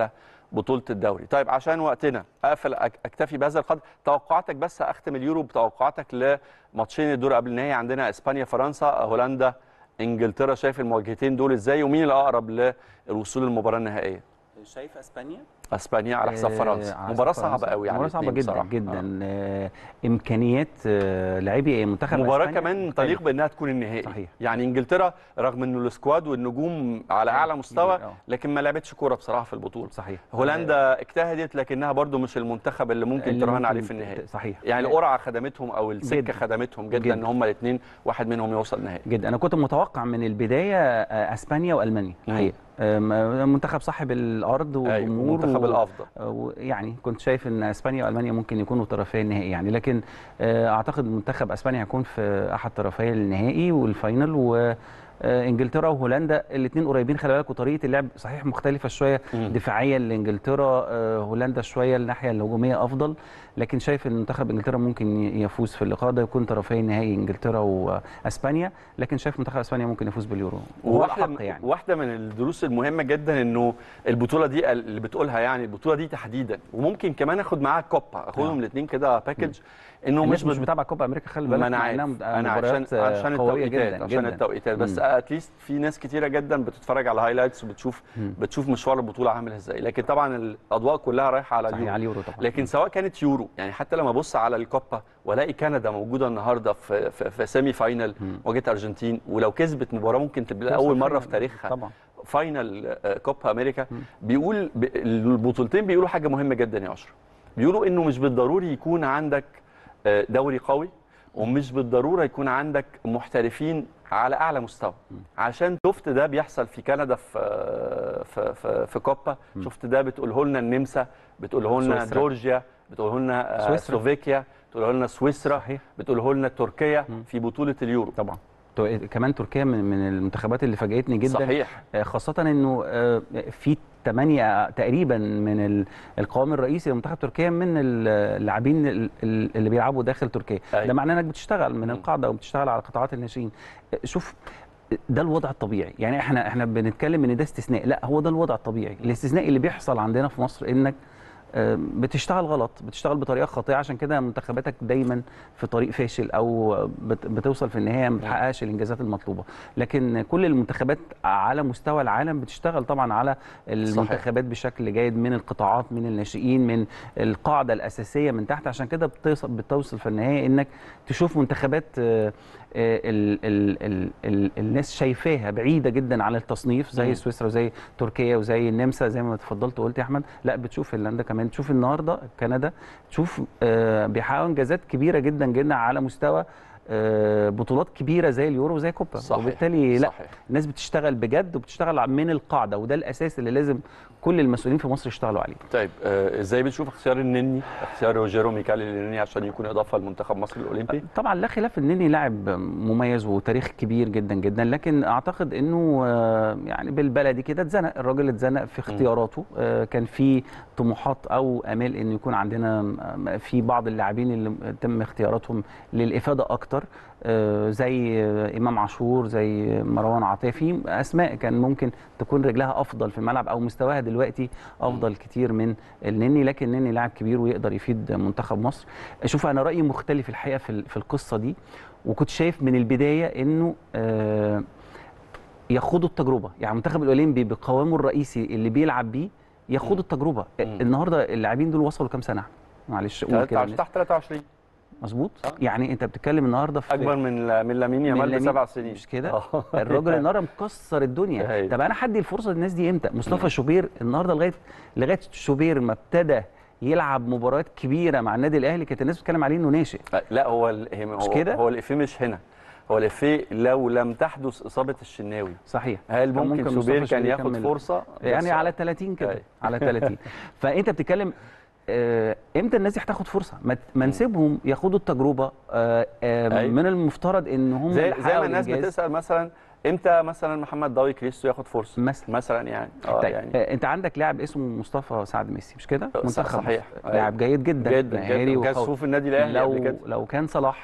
بطوله الدوري طيب عشان وقتنا اقفل أك- اكتفي بهذا القدر توقعاتك بس اختم اليورو بتوقعاتك لماتشين الدور قبل النهائي عندنا اسبانيا فرنسا هولندا انجلترا شايف المواجهتين دول ازاي ومين الاقرب للوصول للمباراه النهائيه شايف اسبانيا اسبانيا على حساب آه، فرنسا على مباراه حساب صعبه فرنسا. قوي يعني مباراه صعبه الاتنين جدا بصراحة. جدا آه. امكانيات آه، لاعبي منتخب مباراه أسبانيا كمان مختلفة. تليق بانها تكون النهائي صحيح. يعني انجلترا رغم انه السكواد والنجوم على اعلى مستوى كبير، آه. لكن ما لعبتش كوره بصراحه في البطوله صحيح هولندا اجتهدت لكنها برضو مش المنتخب اللي ممكن اللي تراهن ممكن عليه في ت- النهائي صحيح يعني القرعه خدمتهم او السكه جدا. خدمتهم جدا, جدا. ان هم الاثنين واحد منهم يوصل نهائي جدا انا كنت متوقع من البدايه آه، اسبانيا والمانيا مم. حقيقه آم، منتخب صاحب الارض ايوه والجمهور المنتخب و- الافضل و- يعني كنت شايف ان اسبانيا والمانيا ممكن يكونوا طرفي النهائي يعني لكن آه، اعتقد منتخب اسبانيا هيكون في احد طرفي النهائي والفاينل و آه، انجلترا وهولندا الاثنين قريبين خلي بالك وطريقه اللعب صحيح مختلفه شويه مم. دفاعيا لانجلترا آه، هولندا شويه الناحيه الهجوميه افضل لكن شايف ان منتخب انجلترا ممكن ي- يفوز في اللقاء ده يكون طرفي النهائي انجلترا واسبانيا لكن شايف منتخب اسبانيا ممكن يفوز باليورو وهو وواحده الحق يعني واحده من الدروس المهمه جدا انه البطوله دي اللي بتقولها يعني البطوله دي تحديدا وممكن كمان اخد معاها كوبا اخدهم آه. الاثنين كده باكج انه الناس مش مش متابعه كوبا امريكا خلي بالك ما انا مع عارف إنها انا عشان مباريات، آه، عشان قوية التوقيتات جدا عشان جدا. التوقيتات بس مم. اتليست في ناس كتيره جدا بتتفرج على هايلايتس وبتشوف مم. بتشوف مشوار البطوله عامل ازاي لكن طبعا الاضواء كلها رايحه على صحيح اليورو على اليورو طبعا لكن سواء كانت يورو يعني حتى لما ابص على الكوبا والاقي كندا موجوده النهارده في في, في سيمي فاينل مم. واجهت ارجنتين ولو كسبت مباراه ممكن تبقى توصل اول مره فاينل. في تاريخها طبعا فاينل آه، كوبا امريكا مم. بيقول ب- البطولتين بيقولوا حاجه مهمه جدا يا اشرف بيقولوا انه مش بالضروري يكون عندك آه، دوري قوي ومش بالضروره يكون عندك محترفين على اعلى مستوى عشان شفت ده بيحصل في كندا في آه، في في, في كوبا شفت ده بتقوله لنا النمسا بتقوله لنا سويسرا. جورجيا بتقوله لنا آه، سويسرا. سلوفيكيا بتقوله لنا سويسرا صحيح بتقوله لنا تركيا مم. في بطوله اليورو طبعا تو- كمان تركيا من من المنتخبات اللي فاجئتني جدا صحيح آه، خاصة انه آه، في ثمانية تقريبا من ال- القوام الرئيسي لمنتخب تركيا من ال- اللاعبين ال- ال- اللي بيلعبوا داخل تركيا أيوة. ده معناه انك بتشتغل من مم. القاعدة وبتشتغل على قطاعات الناشئين آه، شوف ده الوضع الطبيعي يعني احنا احنا بنتكلم ان ده استثناء لا هو ده الوضع الطبيعي الاستثناء اللي بيحصل عندنا في مصر انك آه، بتشتغل غلط بتشتغل بطريقه خاطئه عشان كده منتخباتك دايما في طريق فاشل او بت- بتوصل في النهايه ما بتحققش الانجازات المطلوبه لكن كل المنتخبات على مستوى العالم بتشتغل طبعا على المنتخبات بشكل جيد من القطاعات من الناشئين من القاعده الاساسيه من تحت عشان كده بتوصل بتوصل في النهايه انك تشوف منتخبات آه، آه، ال ال ال ال الناس شايفاها بعيده جدا عن التصنيف زي مم. سويسرا وزي تركيا وزي النمسا زي ما اتفضلت وقلت يا احمد لا بتشوف فنلندا كمان تشوف النهارده كندا تشوف آه، بيحققوا انجازات كبيره جدا جدا على مستوى آه، بطولات كبيره زي اليورو وزي كوبا صحيح وبالتالي لا صحيح الناس بتشتغل بجد وبتشتغل من القاعده وده الاساس اللي لازم كل المسؤولين في مصر يشتغلوا عليه طيب آه، ازاي بتشوف اختيار النني اختيار روجيرو ميكالي للنني عشان يكون اضافه لمنتخب مصر الاولمبي طبعا لا خلاف انني لاعب مميز وتاريخ كبير جدا جدا لكن اعتقد انه آه، يعني بالبلدي كده اتزنق الراجل اتزنق في اختياراته آه، كان في طموحات او امال ان يكون عندنا آه، في بعض اللاعبين اللي تم اختياراتهم للافاده اكتر آه، زي آه، امام عاشور زي مروان عطيفي اسماء كان ممكن تكون رجلها افضل في الملعب او مستواها دلوقتي افضل كتير من النني لكن النني لاعب كبير ويقدر يفيد منتخب مصر شوف انا رايي مختلف الحقيقه في ال- في القصه دي وكنت شايف من البدايه انه آه، يخوضوا التجربه يعني المنتخب الاولمبي بقوامه الرئيسي اللي بيلعب بيه يخوض التجربه مم. النهارده اللاعبين دول وصلوا كام سنه معلش قول كده 23 تحت 23 مظبوط آه. يعني انت بتتكلم النهارده في اكبر من من لامين يامال لامين. بسبع سنين مش كده آه. الراجل النهارده مكسر الدنيا هايل. طب انا هدي الفرصه للناس دي امتى مصطفى شوبير النهارده لغايه لغايه شوبير ما ابتدى يلعب مباريات كبيره مع النادي الاهلي كانت الناس بتتكلم عليه انه ناشئ لا هو ال- هي- هو كده؟ هو الافيه مش هنا هو الافيه لو لم تحدث اصابه الشناوي صحيح هل كان ممكن مصطفى شوبير كان ياخد يكمل. فرصه بس- يعني على 30 كده أيوة. على 30 فانت بتتكلم آه، امتى الناس دي هتاخد فرصه ما ت- ما نسيبهم ياخدوا التجربه آه، آه، أيوة. من المفترض ان هم زي اللي زي حققوا ما الناس الإنجاز. بتسال مثلا امتى مثلا محمد ضوي كريستو ياخد فرصه مثلا مثلا يعني اه طيب يعني آه، انت عندك لاعب اسمه مصطفى سعد ميسي مش كده صح- صحيح. لاعب جيد جدا جدا مهاري جدا وكان وقوي. صفوف النادي الاهلي قبل لو كده لو كان صلاح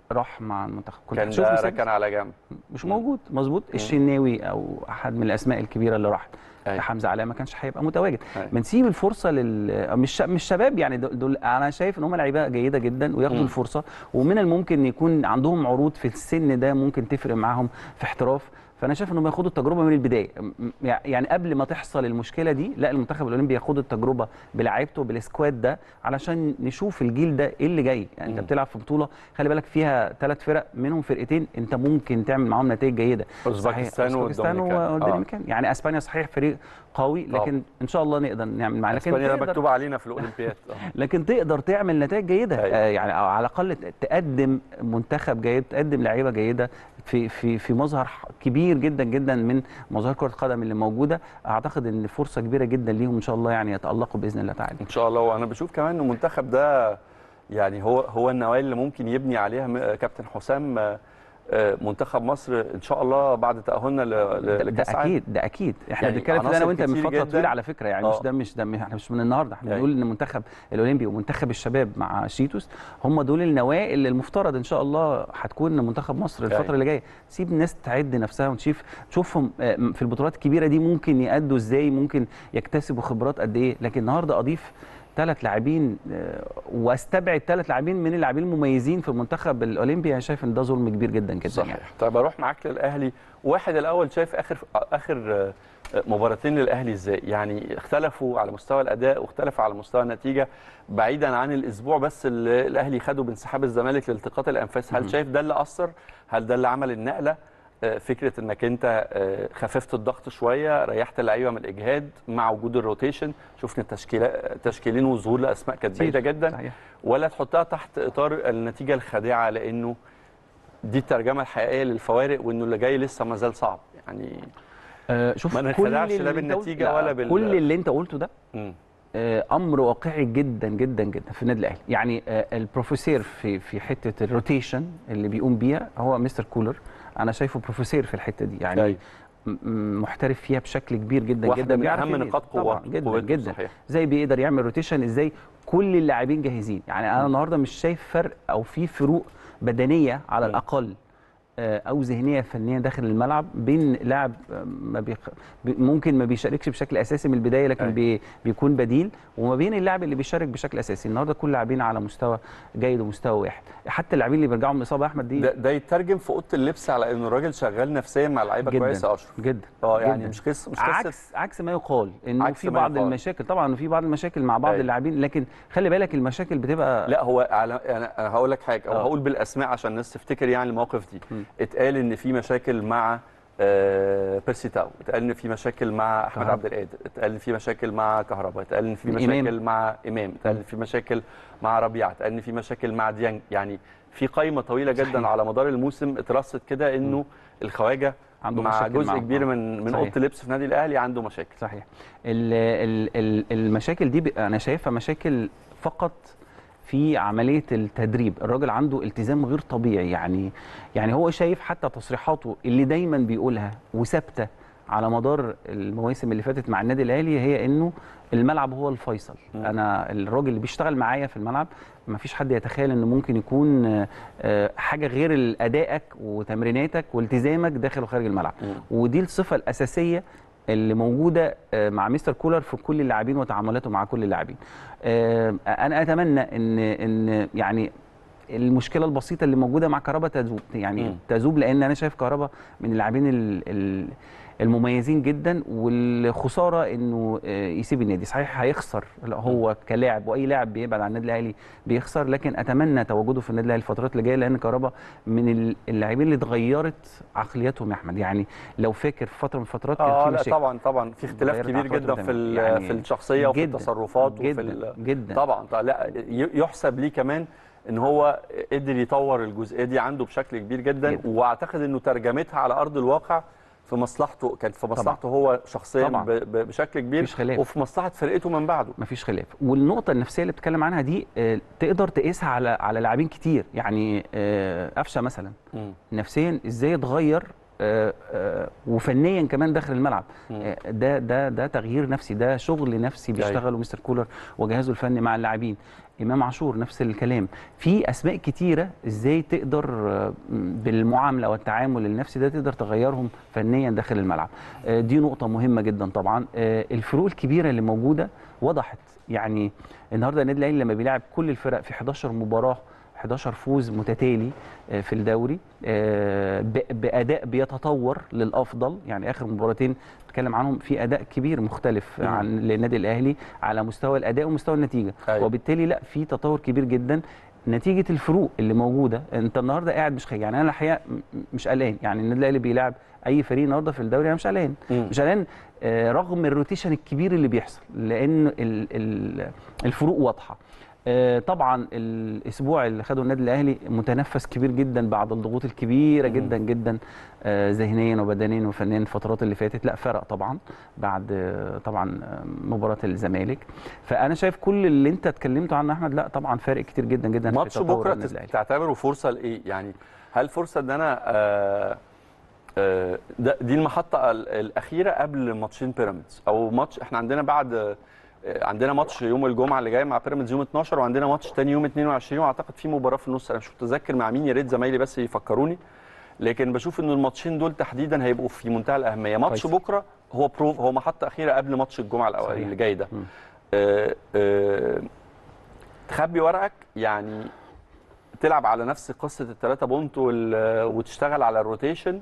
راح مع المنتخب كنت كان هتشوف ده مسابقة- ركن على جنب مش موجود مظبوط الشناوي او احد من الاسماء الكبيره اللي راحت أيوة. حمزه علاء ما كانش هيبقى متواجد أيوة. بنسيب الفرصه لل مش مش شباب يعني دول, دول انا شايف ان هم لعيبه جيده جدا وياخدوا مم. الفرصه ومن الممكن يكون عندهم عروض في السن ده ممكن تفرق معاهم في احتراف فانا شايف انهم ياخدوا التجربه من البدايه م- يعني قبل ما تحصل المشكله دي لا المنتخب الاولمبي ياخد التجربه بلاعيبته بالسكواد ده علشان نشوف الجيل ده ايه اللي جاي يعني انت مم. بتلعب في بطوله خلي بالك فيها ثلاث فرق منهم فرقتين انت ممكن تعمل معاهم نتائج جيده أوزبكستان صحيح. أوزبكستان والدومينيكان. آه. والدومينيكان يعني اسبانيا صحيح فريق قوي طبعا. لكن ان شاء الله نقدر نعمل معاه لكن اسبانيا ده تقدر مكتوب علينا في الاولمبياد آه. لكن تقدر تعمل نتائج جيده أيوة. آه يعني أو على الاقل تقدم منتخب جيد تقدم لعيبه جيده في في في مظهر ح- كبير جدا جدا من مظاهر كره القدم اللي موجوده اعتقد ان فرصه كبيره جدا ليهم ان شاء الله يعني يتالقوا باذن الله تعالى ان شاء الله وانا بشوف كمان ان المنتخب ده يعني هو هو النوايا اللي ممكن يبني عليها م- كابتن حسام آه، آه، منتخب مصر ان شاء الله بعد تاهلنا ل- ل- ده, ده لكاس العالم اكيد ده اكيد احنا يعني بنتكلم في ده انا عناصر وانت من كتير فتره جداً. طويله على فكره يعني مش آه. ده مش ده احنا مش من النهارده احنا أيوة. بنقول ان المنتخب الاولمبي ومنتخب الشباب مع شيتوس هم دول النواة اللي المفترض ان شاء الله هتكون منتخب مصر الفتره أيوة. اللي جايه سيب الناس تعد نفسها ونشوف تشوفهم آه، في البطولات الكبيره دي ممكن يأدوا ازاي ممكن يكتسبوا خبرات قد ايه لكن النهارده اضيف ثلاث لاعبين آه، واستبعد ثلاث لاعبين من اللاعبين المميزين في المنتخب الاولمبي انا شايف ان ده ظلم كبير جدا جدا صحيح يعني. طيب اروح معاك للاهلي واحد الاول شايف اخر اخر آه، مباراتين للاهلي ازاي يعني اختلفوا على مستوى الاداء واختلفوا على مستوى النتيجه بعيدا عن الاسبوع بس اللي الاهلي خده بانسحاب الزمالك لالتقاط الانفاس هل شايف ده اللي اثر هل ده اللي عمل النقله آه، فكره انك انت آه، خففت الضغط شويه ريحت اللعيبه من الاجهاد مع وجود الروتيشن شفنا تشكيلات تشكيلين وظهور لاسماء كانت كتير. بعيده جدا صحيح ولا تحطها تحت اطار النتيجه الخادعه لانه دي الترجمه الحقيقيه للفوارق وانه اللي جاي لسه ما زال صعب يعني آه، شوف ما كل نخدعش لا اللي انت بالنتيجة قلت- ولا لا، بال- كل اللي انت قلته ده مم. آه، امر واقعي جدا جدا جدا في النادي الاهلي يعني آه، البروفيسير في في حته الروتيشن اللي بيقوم بيها هو مستر كولر انا شايفه بروفيسير في الحته دي يعني أيوة. م- م- محترف فيها بشكل كبير جدا واحدة جدا من بيعرف أهم يميز. نقاط طبعاً، قوته- جدا قوته، جدا صحيح. ازاي بيقدر يعمل روتيشن ازاي كل اللاعبين جاهزين يعني انا النهارده مش شايف فرق او في فروق بدنيه على مم. الاقل آه، او ذهنيه فنيه داخل الملعب بين لاعب آه، ما بيخ... بي- ممكن ما بيشاركش بشكل اساسي من البدايه لكن أيوة. بي... بيكون بديل وما بين اللاعب اللي بيشارك بشكل اساسي النهارده كل لاعبين على مستوى جيد ومستوى واحد حتى اللاعبين اللي بيرجعوا من الاصابه يا احمد دي ده, ده يترجم في اوضه اللبس على انه الراجل شغال نفسيا مع لعيبه جداً. كويسه يا اشرف جدا اه يعني جداً. مش قصه مش قصه عكس عكس ما يقال انه عكس في ما بعض يقال. المشاكل طبعا في بعض المشاكل مع بعض أيوة. اللاعبين لكن خلي بالك المشاكل بتبقى لا هو على انا أنا هقول لك حاجه او آه. هقول بالاسماء عشان الناس تفتكر يعني المواقف دي م. اتقال ان في مشاكل مع آه، بيرسي تاو اتقال ان في مشاكل مع احمد كهربا. عبد القادر اتقال ان في مشاكل مع كهربا اتقال ان في إمام. مشاكل مع امام اتقال ان في مشاكل مع ربيعه اتقال ان في مشاكل مع ديانج يعني في قائمه طويله جدا صحيح. على مدار الموسم اترصت كده انه الخواجه عنده مع مشاكل جزء مع- كبير مع- من من صحيح. اوضه اللبس في النادي الاهلي عنده مشاكل صحيح ال ال ال المشاكل دي ب- انا شايفها مشاكل فقط في عمليه التدريب الراجل عنده التزام غير طبيعي يعني يعني هو شايف حتى تصريحاته اللي دايما بيقولها وثابته على مدار المواسم اللي فاتت مع النادي الاهلي هي انه الملعب هو الفيصل مم. انا الراجل اللي بيشتغل معايا في الملعب ما فيش حد يتخيل انه ممكن يكون آه، آه، حاجه غير ادائك وتمريناتك والتزامك داخل وخارج الملعب مم. ودي الصفه الاساسيه اللي موجوده آه، مع مستر كولر في كل اللاعبين وتعاملاته مع كل اللاعبين آه، انا اتمنى ان ان يعني المشكله البسيطه اللي موجوده مع كهربا تذوب يعني مم. تذوب لان انا شايف كهربا من اللاعبين ال- ال- المميزين جدا والخساره انه آه، يسيب النادي صحيح هيخسر لا هو كلاعب واي لاعب بيبعد عن النادي الاهلي بيخسر لكن اتمنى تواجده في النادي الاهلي الفترات اللي جايه لان كهربا من ال- اللاعبين اللي اتغيرت عقلياتهم يا احمد يعني لو فاكر في فتره من الفترات كان اه في لا مشاكل طبعا طبعا في اختلاف غيرت كبير عقلياته جدا في تماماً. ال- يعني في الشخصيه وفي جداً، التصرفات وفي جدا ال- جدا طبعا طبعا لا ي- يحسب ليه كمان ان هو قدر يطور الجزئيه دي عنده بشكل كبير جدا جداً. واعتقد انه ترجمتها على ارض الواقع في مصلحته كانت في مصلحته هو شخصيا طبعاً. ب- ب- بشكل كبير مفيش خلاف. وفي مصلحه فرقته من بعده مفيش خلاف والنقطه النفسيه اللي بتتكلم عنها دي آه، تقدر تقيسها على على لاعبين كتير يعني آه، قفشه مثلا مم. نفسيا ازاي اتغير آه، آه، وفنيا كمان داخل الملعب مم. آه، ده ده ده تغيير نفسي ده شغل نفسي أيوة. بيشتغله مستر كولر وجهازه الفني مع اللاعبين امام عاشور نفس الكلام في اسماء كتيره ازاي تقدر آه، بالمعامله والتعامل النفسي ده تقدر تغيرهم فنيا داخل الملعب آه، دي نقطه مهمه جدا طبعا آه، الفروق الكبيره اللي موجوده وضحت يعني النهارده النادي الاهلي لما بيلعب كل الفرق في 11 مباراه 11 فوز متتالي آه، في الدوري آه، ب- باداء بيتطور للافضل يعني اخر مباراتين نتكلم عنهم في اداء كبير مختلف مم. عن للنادي الاهلي على مستوى الاداء ومستوى النتيجه أيوة. وبالتالي لا في تطور كبير جدا نتيجه الفروق اللي موجوده انت النهارده قاعد مش خايف يعني انا الحقيقه م- مش قلقان يعني النادي الاهلي بيلعب اي فريق النهارده في الدوري انا مش قلقان مم. مش قلقان آه، رغم الروتيشن الكبير اللي بيحصل لان ال- ال- الفروق واضحه آه، طبعا الاسبوع اللي خده النادي الاهلي متنفس كبير جدا بعد الضغوط الكبيره مم. جدا جدا آه، ذهنيا وبدنيا وفنيا الفترات اللي فاتت لا فرق طبعا بعد آه، طبعا آه، مباراه الزمالك فانا شايف كل اللي انت اتكلمته عنه يا احمد لا طبعا فارق كتير جدا جدا في ماتش تطور بكره النادي تس- الأهلي. تعتبره فرصه لايه يعني هل فرصه ان انا آه آه ده دي المحطه ال- الاخيره قبل ماتشين بيراميدز او ماتش احنا عندنا بعد آه، عندنا ماتش يوم الجمعه اللي جاي مع بيراميدز يوم 12 وعندنا ماتش تاني يوم 22 واعتقد في مباراه في النص انا مش متذكر مع مين يا ريت زمايلي بس يفكروني لكن بشوف ان الماتشين دول تحديدا هيبقوا في منتهى الاهميه ماتش كويس. بكره هو بروف هو محطه اخيره قبل ماتش الجمعه الاول صحيح. اللي جاي ده مم. آه آه تخبي ورقك يعني تلعب على نفس قصه الثلاثه بونت وال- وتشتغل على الروتيشن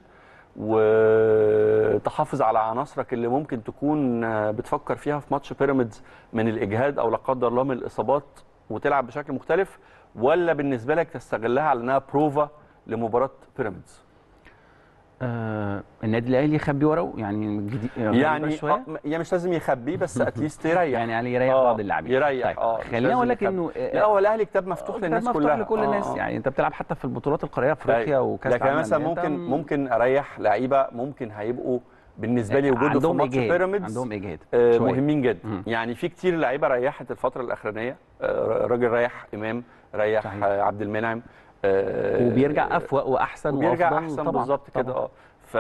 وتحافظ على عناصرك اللي ممكن تكون آه، بتفكر فيها في ماتش بيراميدز من الاجهاد او لا قدر الله من الاصابات وتلعب بشكل مختلف ولا بالنسبه لك تستغلها على انها بروفا لمباراه بيراميدز آه النادي الاهلي يخبي ورقه يعني جديد يعني شويه آه، يعني مش لازم يخبيه بس اتليست يريح يعني علي يريح آه، بعض اللاعبين يريح طيب اه مش خليني لازم اقول لك يخبي. انه لا هو الاهلي كتاب مفتوح كتاب للناس مفتوح كلها لكل آه، الناس آه. يعني انت بتلعب حتى في البطولات القاريه افريقيا أيوة. وكاس لكن العالم مثلا للأندية، ممكن أنت ممكن اريح لعيبه ممكن هيبقوا بالنسبه لي وجودهم في عندهم ماتش إجهاد، بيراميدز عندهم اجهاد آه، شوية. مهمين جدا مم. يعني في كتير لعيبه ريحت الفتره الاخرانيه آه، راجل ريح امام ريح صحيح. آه، عبد المنعم آه، وبيرجع افوق واحسن وبيرجع وأفضل احسن طبعاً، بالظبط طبعاً. كده اه ف...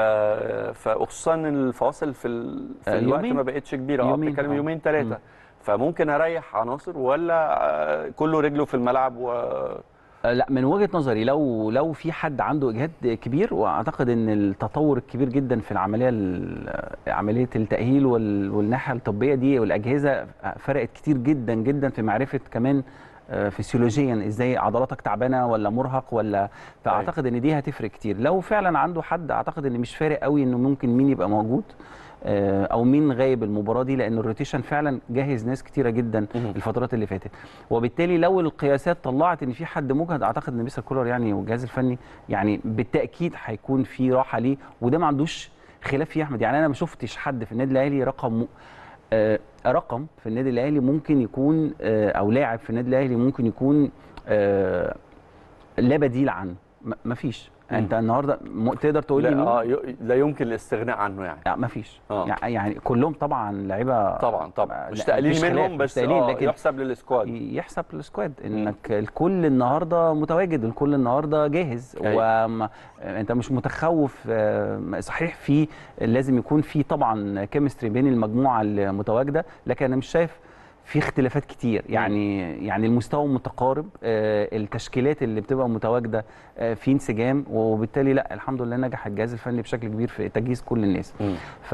فخصوصا ان الفواصل في, ال... في آه، الوقت يومين. ما بقتش كبيره اه يومين، بتتكلم آه. يومين مم. ثلاثه فممكن اريح عناصر ولا آه، كله رجله في الملعب و... آه، لا من وجهه نظري لو لو في حد عنده اجهاد كبير واعتقد ان التطور الكبير جدا في العمليه ال- عمليه التاهيل وال- والناحيه الطبيه دي والاجهزه فرقت كتير جدا جدا في معرفه كمان آه، فسيولوجيا ازاي عضلاتك تعبانه ولا مرهق ولا فاعتقد ان دي هتفرق كتير لو فعلا عنده حد اعتقد ان مش فارق قوي انه ممكن مين يبقى موجود آه، او مين غايب المباراه دي لان الروتيشن فعلا جاهز ناس كتيره جدا مهم. الفترات اللي فاتت وبالتالي لو القياسات طلعت ان في حد مجهد اعتقد ان مستر كولر يعني والجهاز الفني يعني بالتاكيد هيكون في راحه ليه وده ما عندوش خلاف فيه يا احمد يعني انا ما شفتش حد في النادي الاهلي رقم م... آه رقم في النادي الاهلي ممكن يكون آه او لاعب في النادي الاهلي ممكن يكون آه لا بديل عنه م- مفيش مم. انت النهارده م... تقدر تقول لي لا, مين؟ آه ي- لا يمكن الاستغناء عنه يعني لا مفيش آه. يعني يعني كلهم طبعا لعيبه طبعا طبعا مش لا، تقليل مفيش خلاف، منهم مش بس تقليل، آه لكن يحسب للسكواد يحسب السكواد انك الكل النهارده متواجد الكل النهارده جاهز أيوة. وما انت مش متخوف آه، صحيح في لازم يكون في طبعا كيمستري بين المجموعه المتواجده لكن انا مش شايف في اختلافات كتير يعني يعني المستوى متقارب آه، التشكيلات اللي بتبقى متواجده آه، في انسجام وبالتالي لا الحمد لله نجح الجهاز الفني بشكل كبير في تجهيز كل الناس مم. ف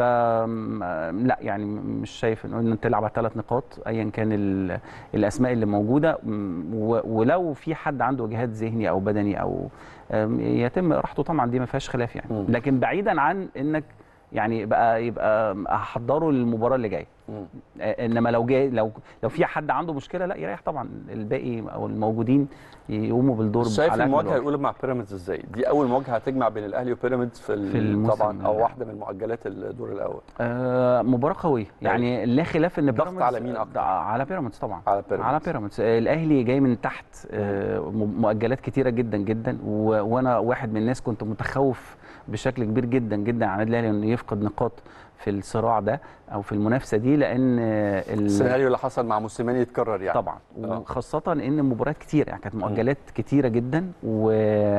لا يعني مش شايف انه انت تلعب على ثلاث نقاط ايا كان ال- الاسماء اللي موجوده م- و- ولو في حد عنده جهاد ذهني او بدني او أم، يتم راحته طبعا دي ما فيهاش خلاف يعني مم. لكن بعيدا عن انك يعني يبقى يبقى احضره للمباراه اللي جايه مم. آه، انما لو جاي لو لو في حد عنده مشكله لا يريح طبعا الباقي او الموجودين يقوموا بالدور شايف على أكمل المواجهه وجه. الاولى مع بيراميدز ازاي؟ دي اول مواجهه هتجمع بين الاهلي وبيراميدز في, ال- في الموسم طبعا او اللي- واحده من مؤجلات الدور الاول آه مباراه قويه يعني لا خلاف ان ضغط بيراميدز على مين أكتر؟ على بيراميدز طبعا على بيراميدز على بيراميدز آه، الاهلي جاي من تحت آه، م- مؤجلات كتيره جدا جدا و... وانا واحد من الناس كنت متخوف بشكل كبير جدا جدا على النادي الاهلي انه يفقد نقاط في الصراع ده او في المنافسه دي لان آه، ال- السيناريو اللي حصل مع موسيماني يتكرر يعني طبعا آه. وخاصه ان المباريات كتير يعني كانت مؤجلات كتيره جدا و...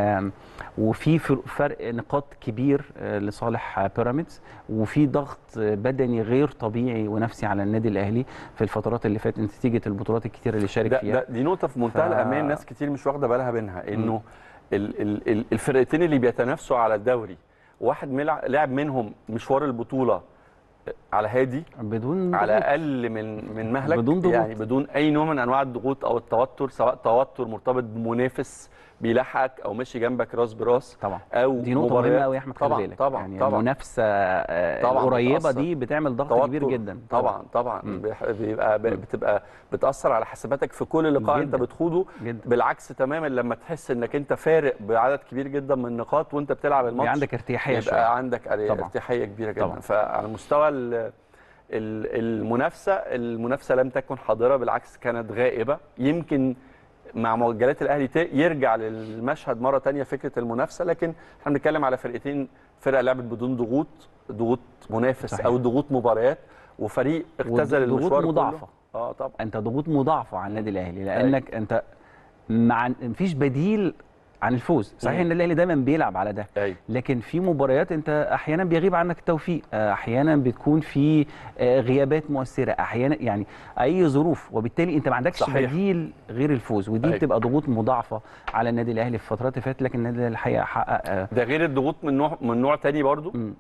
وفي فر- فرق نقاط كبير آه، لصالح بيراميدز وفي ضغط بدني غير طبيعي ونفسي على النادي الاهلي في الفترات اللي فاتت نتيجه البطولات الكتيره اللي شارك ده, فيها ده دي نقطة في منتهى ف- الأمان ناس كتير مش واخدة بالها منها إنه ال ال ال الفرقتين اللي بيتنافسوا على الدوري واحد ملع- لعب منهم مشوار البطولة على هادي بدون على ضغوط. اقل من من مهلك بدون ضغوط. يعني بدون اي نوع من انواع الضغوط او التوتر سواء توتر مرتبط بمنافس بيلحقك او ماشي جنبك راس براس طبعا او دي نقطه مباريات- مهمه قوي يا احمد خلي طبعا بالك طبعا يعني طبعا المنافسه آه، طبعاً القريبه بتأثر. دي بتعمل ضغط توتر. كبير جدا طبعا طبعا مم. بيح- بيبقى بتبقى بتاثر على حساباتك في كل لقاء انت جداً. بتخوضه جدا بالعكس تماما لما تحس انك انت فارق بعدد كبير جدا من النقاط وانت بتلعب بيبقى الماتش عندك ارتياحيه شويه يبقى عندك طبعاً. ارتياحيه كبيره جدا طبعاً. فعلى مستوى ال- ال- المنافسه المنافسه لم تكن حاضره بالعكس كانت غائبه يمكن مع مؤجلات الاهلي ت- يرجع للمشهد مره تانية فكره المنافسه لكن احنا بنتكلم على فرقتين فرقه لعبت بدون ضغوط ضغوط منافس صحيح. او ضغوط مباريات وفريق اختزل وضغوط المشوار كله. مضاعفة. اه طبعا انت ضغوط مضاعفه على النادي الاهلي لانك انت مع مفيش بديل عن الفوز صحيح مم. ان الاهلي دايما بيلعب على ده ايوه لكن في مباريات انت احيانا بيغيب عنك التوفيق آه، احيانا بتكون في آه، غيابات مؤثره احيانا يعني اي ظروف وبالتالي انت ما عندكش صحيح. بديل غير الفوز ودي أيوة. بتبقى ضغوط مضاعفه على النادي الاهلي في الفترات اللي فاتت لكن النادي الاهلي الحقيقه حقق آه، ده غير الضغوط من نوع من نوع تاني برضو مم.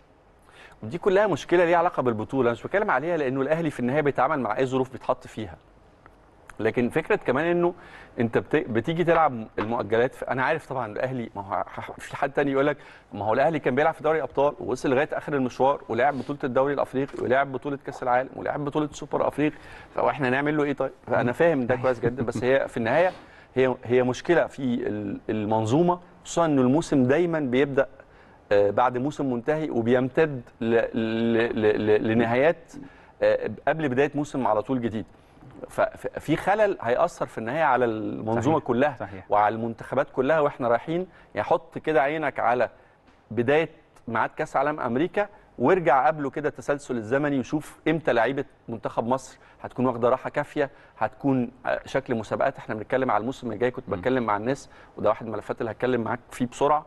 ودي كلها مشكله ليها علاقه بالبطوله أنا مش بتكلم عليها لانه الاهلي في النهايه بيتعامل مع اي ظروف بيتحط فيها لكن فكره كمان انه انت بت- بتيجي تلعب المؤجلات في انا عارف طبعا الاهلي ما هو ح- في حد تاني يقول لك ما هو الاهلي كان بيلعب في دوري ابطال ووصل لغايه اخر المشوار ولعب بطوله الدوري الافريقي ولعب بطوله كاس العالم ولعب بطوله سوبر افريقي فاحنا نعمل له ايه طيب فانا فاهم ده كويس جدا بس هي في النهايه هي هي مشكله في ال- المنظومه خصوصا انه الموسم دايما بيبدا آه، بعد موسم منتهي وبيمتد ل- ل- ل- ل- لنهايات آه، قبل بدايه موسم على طول جديد ففي خلل هيأثر في النهايه على المنظومه صحيح. كلها صحيح وعلى المنتخبات كلها واحنا رايحين يعني حط كده عينك على بدايه ميعاد كاس عالم امريكا وارجع قبله كده التسلسل الزمني وشوف امتى لعيبه منتخب مصر هتكون واخده راحه كافيه هتكون آه، شكل مسابقات احنا بنتكلم على الموسم الجاي كنت م. بتكلم مع الناس وده واحد من الملفات اللي هتكلم معاك فيه بسرعه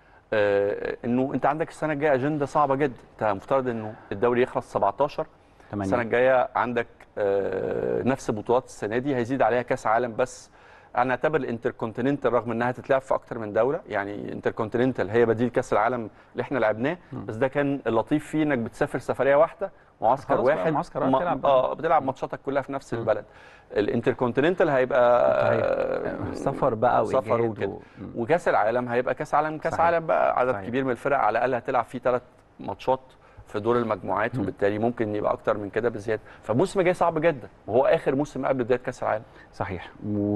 آه، انه انت عندك السنه الجايه اجنده صعبه جدا انت مفترض انه الدوري يخلص 17 السنه تمام الجايه عندك آه، نفس بطولات السنه دي هيزيد عليها كاس عالم بس انا اعتبر الانتركونتيننتال رغم انها تتلعب في اكتر من دوله يعني انتركونتيننتال هي بديل كاس العالم اللي احنا لعبناه مم. بس ده كان اللطيف فيه انك بتسافر سفريه واحده معسكر خلاص بقى، واحد معسكر، آه، ما- بتلعب. اه بتلعب ماتشاتك كلها في نفس مم. البلد الانتركونتيننتال هيبقى آه، سفر بقى سفر وإجهاد وكده و... مم. وكاس العالم هيبقى كاس عالم كاس صحيح. عالم بقى عدد صحيح. كبير من الفرق على الاقل هتلعب فيه ثلاث ماتشات في دور المجموعات مم. وبالتالي ممكن يبقى اكتر من كده بزياده فالموسم الجاي صعب جدا وهو اخر موسم قبل بدايه كاس العالم صحيح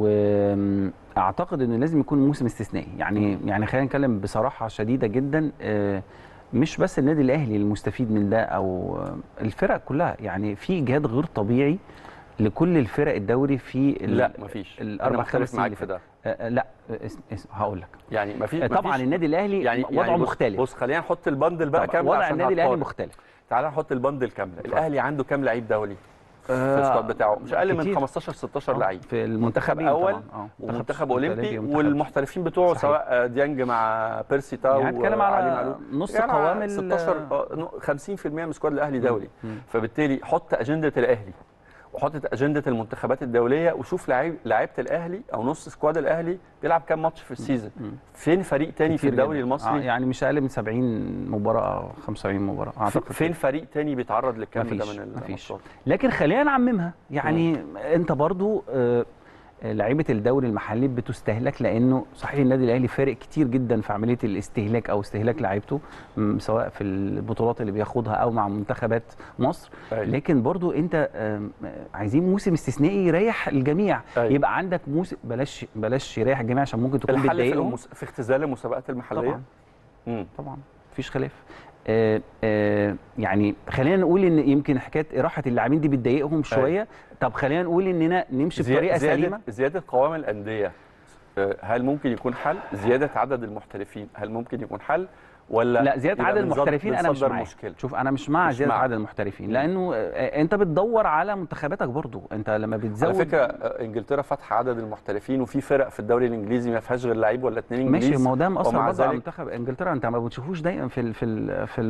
واعتقد ان لازم يكون موسم استثنائي يعني يعني خلينا نتكلم بصراحه شديده جدا آه، مش بس النادي الاهلي المستفيد من ده او آه، الفرق كلها يعني في اجهاد غير طبيعي لكل الفرق الدوري في ال- لا مفيش الأربع انا خمس مختلف سنين معاك اللي في ده آه، آه، لا اس- اس- هقول لك يعني مفيش آه، طبعا مفيش- النادي الاهلي يعني وضعه يعني بص- مختلف بص خلينا نحط البندل بقى طبعاً، كامل وضع عشان النادي الاهلي هتقارن. مختلف تعال نحط البندل كامله اتفضل. الاهلي عنده كام لعيب دولي في آه، السكواد بتاعه مش اقل من كتير. 15 16 آه، لعيب في المنتخبين أول طبعاً. آه، ومنتخب اولمبي ومنتخب- والمحترفين بتوعه صحيح. سواء ديانج مع بيرسي تاو يعني هنتكلم وعلي على معلول. نص يعني قوام ال- 16 آه، نو- 50% من سكواد الاهلي دولي مم. فبالتالي حط اجنده الاهلي وحط اجنده المنتخبات الدوليه وشوف لعيب لعيبه الاهلي او نص سكواد الاهلي بيلعب كام ماتش في السيزون مم. فين فريق تاني في كتير الدوري جداً. المصري آه، يعني مش اقل من 70 مباراه او 75 مباراه اعتقد فين فريق تاني بيتعرض للكم ده مفيش، من مفيش. الماتشات لكن خلينا نعممها يعني انت برضو آه، لعيبه الدوري المحلي بتستهلك لانه صحيح النادي الاهلي فارق كتير جدا في عمليه الاستهلاك او استهلاك لعيبته م، سواء في البطولات اللي بياخدها او مع منتخبات مصر أيوة. لكن برضو انت آم، آه، عايزين موسم استثنائي يريح الجميع أيوة. يبقى عندك موسم بلاش بلاش يريح الجميع عشان ممكن تكون الحل في, بتضايقهم المس... في اختزال المسابقات المحليه طبعا مم. طبعا مفيش خلاف آه آه يعني خلينا نقول ان يمكن حكايه راحه اللاعبين دي بتضايقهم شويه طب خلينا نقول اننا نمشي زي- بطريقه زيادة سليمه زياده قوام الانديه آه، هل ممكن يكون حل زياده عدد المحترفين هل ممكن يكون حل ولا لا زياده يبقى عدد بنصد- المحترفين انا مش بنصدر معاك مشكله شوف انا مش مع مش زياده مع. عدد المحترفين لانه آه، انت بتدور على منتخباتك برضو انت لما بتزود على فكره آه، انجلترا فاتحه عدد المحترفين وفي فرق في الدوري الانجليزي ما فيهاش غير لعيب ولا اتنين انجليزي ماشي ما هو ده مأثر ومع برضه على ذلك- منتخب انجلترا انت ما بتشوفوش دايما في ال في ال في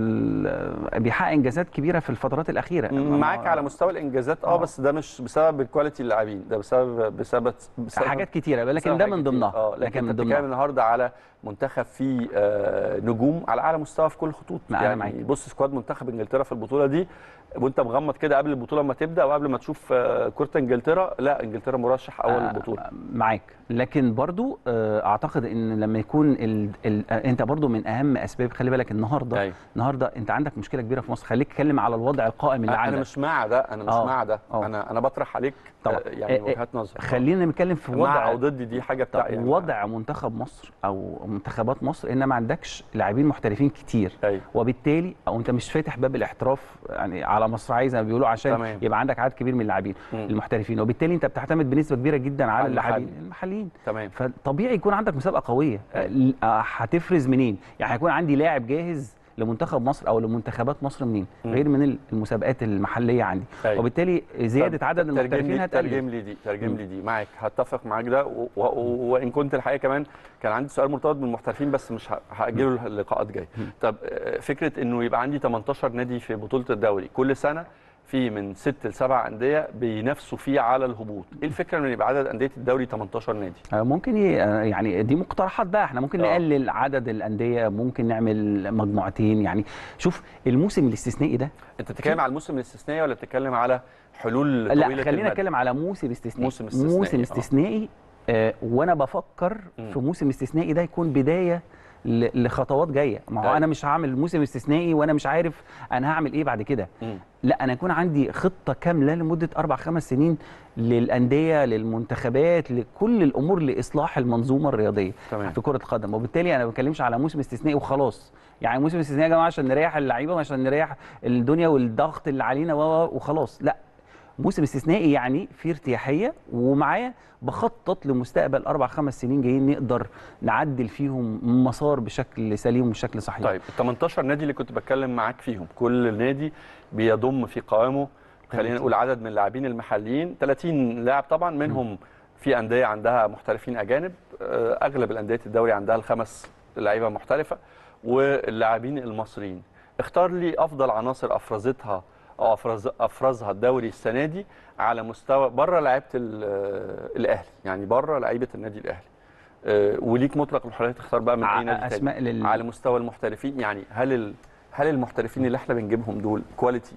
ال بيحقق انجازات كبيره في الفترات الاخيره ما- معاك على مستوى الانجازات اه آه. بس ده مش بسبب الكواليتي اللاعبين ده بسبب بسبب بسبب حاجات كتيره لكن بسبب ده حاجات من كتير. ضمنها اه لكن من انت بتتكلم ضمنها النهارده على منتخب فيه آه نجوم على اعلى مستوى في كل الخطوط ما أنا يعني معاك. بص سكواد منتخب انجلترا في البطوله دي وانت مغمض كده قبل البطوله ما تبدا وقبل ما تشوف آه كره انجلترا لا انجلترا مرشح اول آه، البطوله معاك لكن برضو آه، اعتقد ان لما يكون ال ال آه، انت برضو من اهم اسباب خلي بالك النهارده أيوة. النهارده انت عندك مشكله كبيره في مصر خليك تتكلم على الوضع القائم اللي انا عندك مش مع ده انا مش آه، مع ده آه. انا انا بطرح عليك طبعا. آه يعني آه، وجهات نظر خلينا نتكلم في مع وضع او ضد دي حاجه طب بتاع يعني وضع منتخب مصر او منتخبات مصر ان ما عندكش لاعبين محترفين كتير ايوه وبالتالي او انت مش فاتح باب الاحتراف يعني على مصراعي زي ما بيقولوا عشان تمام. يبقى عندك عدد كبير من اللاعبين مم. المحترفين وبالتالي انت بتعتمد بنسبه كبيره جدا على على اللاعبين المحلي. المحليين تمام فطبيعي يكون عندك مسابقه قويه آه، آه، هتفرز منين يعني هيكون عندي لاعب جاهز لمنتخب مصر او لمنتخبات مصر منين مم. غير من المسابقات المحليه عندي أيوة. وبالتالي زياده طب عدد ترجم المحترفين لي هتقلل ترجم لي دي ترجم مم. لي دي معاك هتفق معاك ده و- و- و- وان كنت الحقيقه كمان كان عندي سؤال مرتبط بالمحترفين بس مش ه- هاجله اللقاءات جايه طب آه، فكره انه يبقى عندي 18 نادي في بطوله الدوري كل سنه في من ست لسبع انديه بينافسوا فيه على الهبوط ايه الفكره انه يبقى عدد انديه الدوري 18 نادي آه، ممكن ي... آه، يعني دي مقترحات بقى احنا ممكن آه. نقلل عدد الانديه ممكن نعمل مجموعتين يعني شوف الموسم الاستثنائي ده انت بتتكلم على الموسم الاستثنائي ولا بتتكلم على حلول لا طويله خلينا المدى؟ نتكلم على موسم استثنائي موسم استثنائي، موسم آه. استثنائي آه وانا بفكر مم. في موسم استثنائي ده يكون بدايه ل- لخطوات جايه ما هو أيوة. انا مش هعمل موسم استثنائي وانا مش عارف انا هعمل ايه بعد كده مم. لا انا يكون عندي خطه كامله لمده اربع خمس سنين للانديه للمنتخبات لكل الامور لاصلاح المنظومه الرياضيه تمام. في كره القدم وبالتالي انا ما بتكلمش على موسم استثنائي وخلاص يعني موسم استثنائي يا جماعه عشان نريح اللعيبه وعشان نريح الدنيا والضغط اللي علينا و- و- وخلاص لا موسم استثنائي يعني في ارتياحيه ومعاه بخطط لمستقبل اربع خمس سنين جايين نقدر نعدل فيهم مسار بشكل سليم وبشكل صحيح طيب ال 18 نادي اللي كنت بتكلم معاك فيهم كل نادي بيضم في قوامه خلينا نقول عدد من اللاعبين المحليين 30 لاعب طبعا منهم في انديه عندها محترفين اجانب آه، اغلب الانديه الدوري عندها الخمس لعيبه محترفه واللاعبين المصريين اختار لي افضل عناصر افرزتها او افرز افرزها الدوري السنه دي على مستوى بره لعيبه ال- آه، الاهلي يعني بره لعيبه النادي الاهلي آه، وليك مطلق الحريه تختار بقى من اي ع- نادي تاني اسماء لل... على مستوى المحترفين يعني هل ال... هل المحترفين اللي احنا بنجيبهم دول كواليتي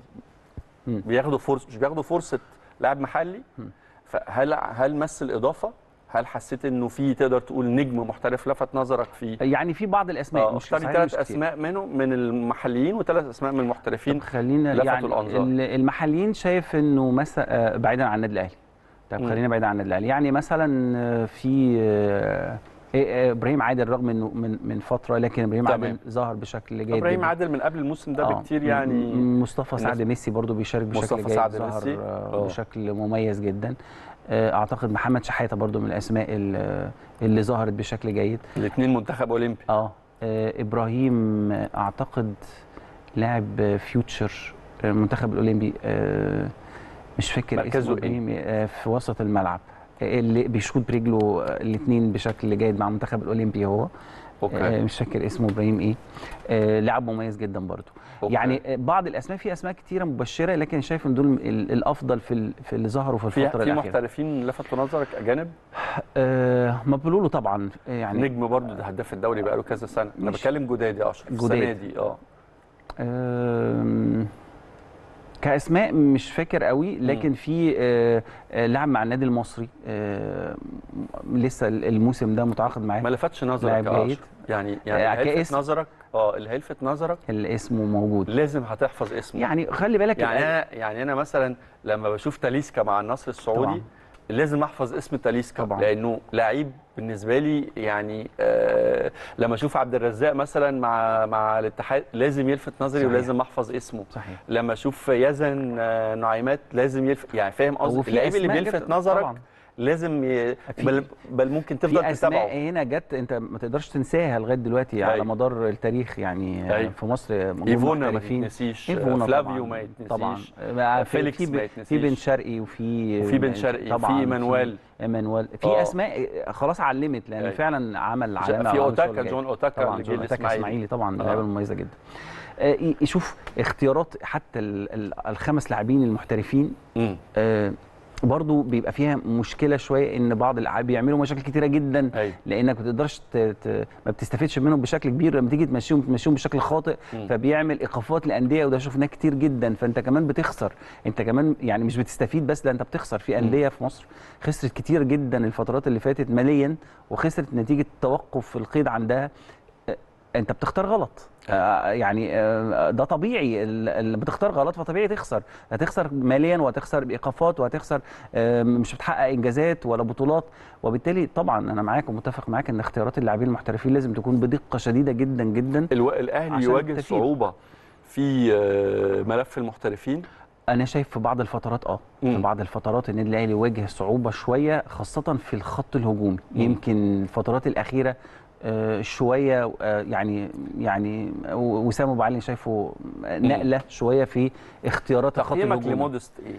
مم. بياخدوا فرصه مش بياخدوا فرصه لاعب محلي مم. فهل هل مثل اضافه هل حسيت انه في تقدر تقول نجم محترف لفت نظرك في يعني في بعض الاسماء اه مش اختار لي صحيح ثلاث مش كتير. اسماء منهم من المحليين وثلاث اسماء من المحترفين طب خلينا لفتوا يعني الأنظار. ال- المحليين شايف انه مثلا آه، بعيدا عن النادي الاهلي طب مم. خلينا بعيدا عن النادي الاهلي يعني مثلا آه، في آه، آه، ابراهيم عادل رغم انه من من فتره لكن ابراهيم تمام. عادل ظهر بشكل جيد ابراهيم جداً. عادل من قبل الموسم ده آه، بكتير م- يعني م- مصطفى الناس- سعد ميسي برضو بيشارك بشكل مصطفى جيد سعد ظهر ميسي. آه، آه. بشكل مميز جدا آه، اعتقد محمد شحاته برضو من الاسماء ال- اللي ظهرت بشكل جيد الاثنين منتخب اولمبي اه آه، ابراهيم آه، اعتقد لاعب آه، فيوتشر آه، المنتخب الاولمبي آه، مش فاكر مركزه اسمه إيه؟ ابراهيم آه، في وسط الملعب آه، اللي بيشوط برجله الاثنين بشكل جيد مع المنتخب الاولمبي هو آه، اوكي مش فاكر اسمه ابراهيم ايه آه، لاعب مميز جدا برضو أوكي. يعني آه، بعض الاسماء في اسماء كتيره مبشره لكن شايف ان دول ال- الافضل في ال- في اللي ظهروا في في الفتره في الاخيره محترفين لفتوا نظرك اجانب آه مبلولو طبعا آه، يعني نجم برضه ده هداف الدوري بقاله كذا سنه انا مش- بتكلم جداد يا اشرف السنه جداد. دي اه آم، كاسماء مش فاكر قوي لكن في آه، آه، لاعب مع النادي المصري آه، م- لسه الموسم ده متعاقد معاه ما لفتش نظرك لاعب يا جيد. اشرف يعني آه، يعني اللي هيلفت كاسم. نظرك اه اللي هيلفت نظرك اللي اسمه موجود لازم هتحفظ اسمه يعني خلي بالك يعني الأ- انا يعني انا مثلا لما بشوف تاليسكا مع النصر السعودي طبعاً. لازم احفظ اسم تاليسكا طبعاً. لانه لعيب بالنسبه لي يعني آه لما اشوف عبد الرزاق مثلا مع مع الاتحاد لازم يلفت نظري صحيح. ولازم احفظ اسمه صحيح لما اشوف يزن آه، نعيمات لازم يلفت يعني فاهم قصدي وفي اللعيب اللي أسماء بيلفت جت- نظرك طبعاً. لازم ي... في- بل, بل ممكن في تفضل اسماء تتابعه هنا جت انت ما تقدرش تنساها لغايه دلوقتي على أيوة. مدار التاريخ يعني أيوة. في مصر جم ايفونا ما محترفين. يتنسيش ايفونا فلافيو طبعاً. ما يتنسيش طبعا آه، في- فيليكس في ما في يتنسيش. بن شرقي وفي وفي بن شرقي طبعاً في ايمانويل ايمانويل في آه. اسماء خلاص علمت لان أيوة. فعلا عمل في علامه وعمل اوتاكا شغل جيد. جون اوتاكا طبعا اللي جه جون أوتاكا الاسماعيلي اسماعيلي طبعا آه. لعيبه مميزه جدا آه، ي- يشوف اختيارات حتى ال- ال- الخمس لاعبين المحترفين مم. آه، برضو بيبقى فيها مشكله شويه ان بعض اللاعبين بيعملوا مشاكل كتيره جدا ايوه لانك ما بتقدرش ت... ت... ما بتستفيدش منهم بشكل كبير لما تيجي تمشيهم تمشيهم بشكل خاطئ مم. فبيعمل ايقافات لانديه وده شفناه كتير جدا فانت كمان بتخسر انت كمان يعني مش بتستفيد بس لا انت بتخسر في انديه في مصر خسرت كتير جدا الفترات اللي فاتت ماليا وخسرت نتيجه توقف في القيد عندها آه، انت بتختار غلط آه، يعني آه، ده طبيعي ال- اللي بتختار غلط فطبيعي تخسر هتخسر ماليا وهتخسر بايقافات وهتخسر آه، مش بتحقق انجازات ولا بطولات وبالتالي طبعا انا معاك ومتفق معاك ان اختيارات اللاعبين المحترفين لازم تكون بدقه شديده جدا جدا الو... الاهلي عشان يواجه التفيد. صعوبه في آه، ملف المحترفين انا شايف في بعض الفترات اه في مم. بعض الفترات النادي الاهلي واجه صعوبه شويه خاصه في الخط الهجومي مم. يمكن الفترات الاخيره آه، شويه آه، يعني يعني وسام ابو علي شايفه نقله شويه في اختيارات الخط تقييمك الهجومي لمودست ايه؟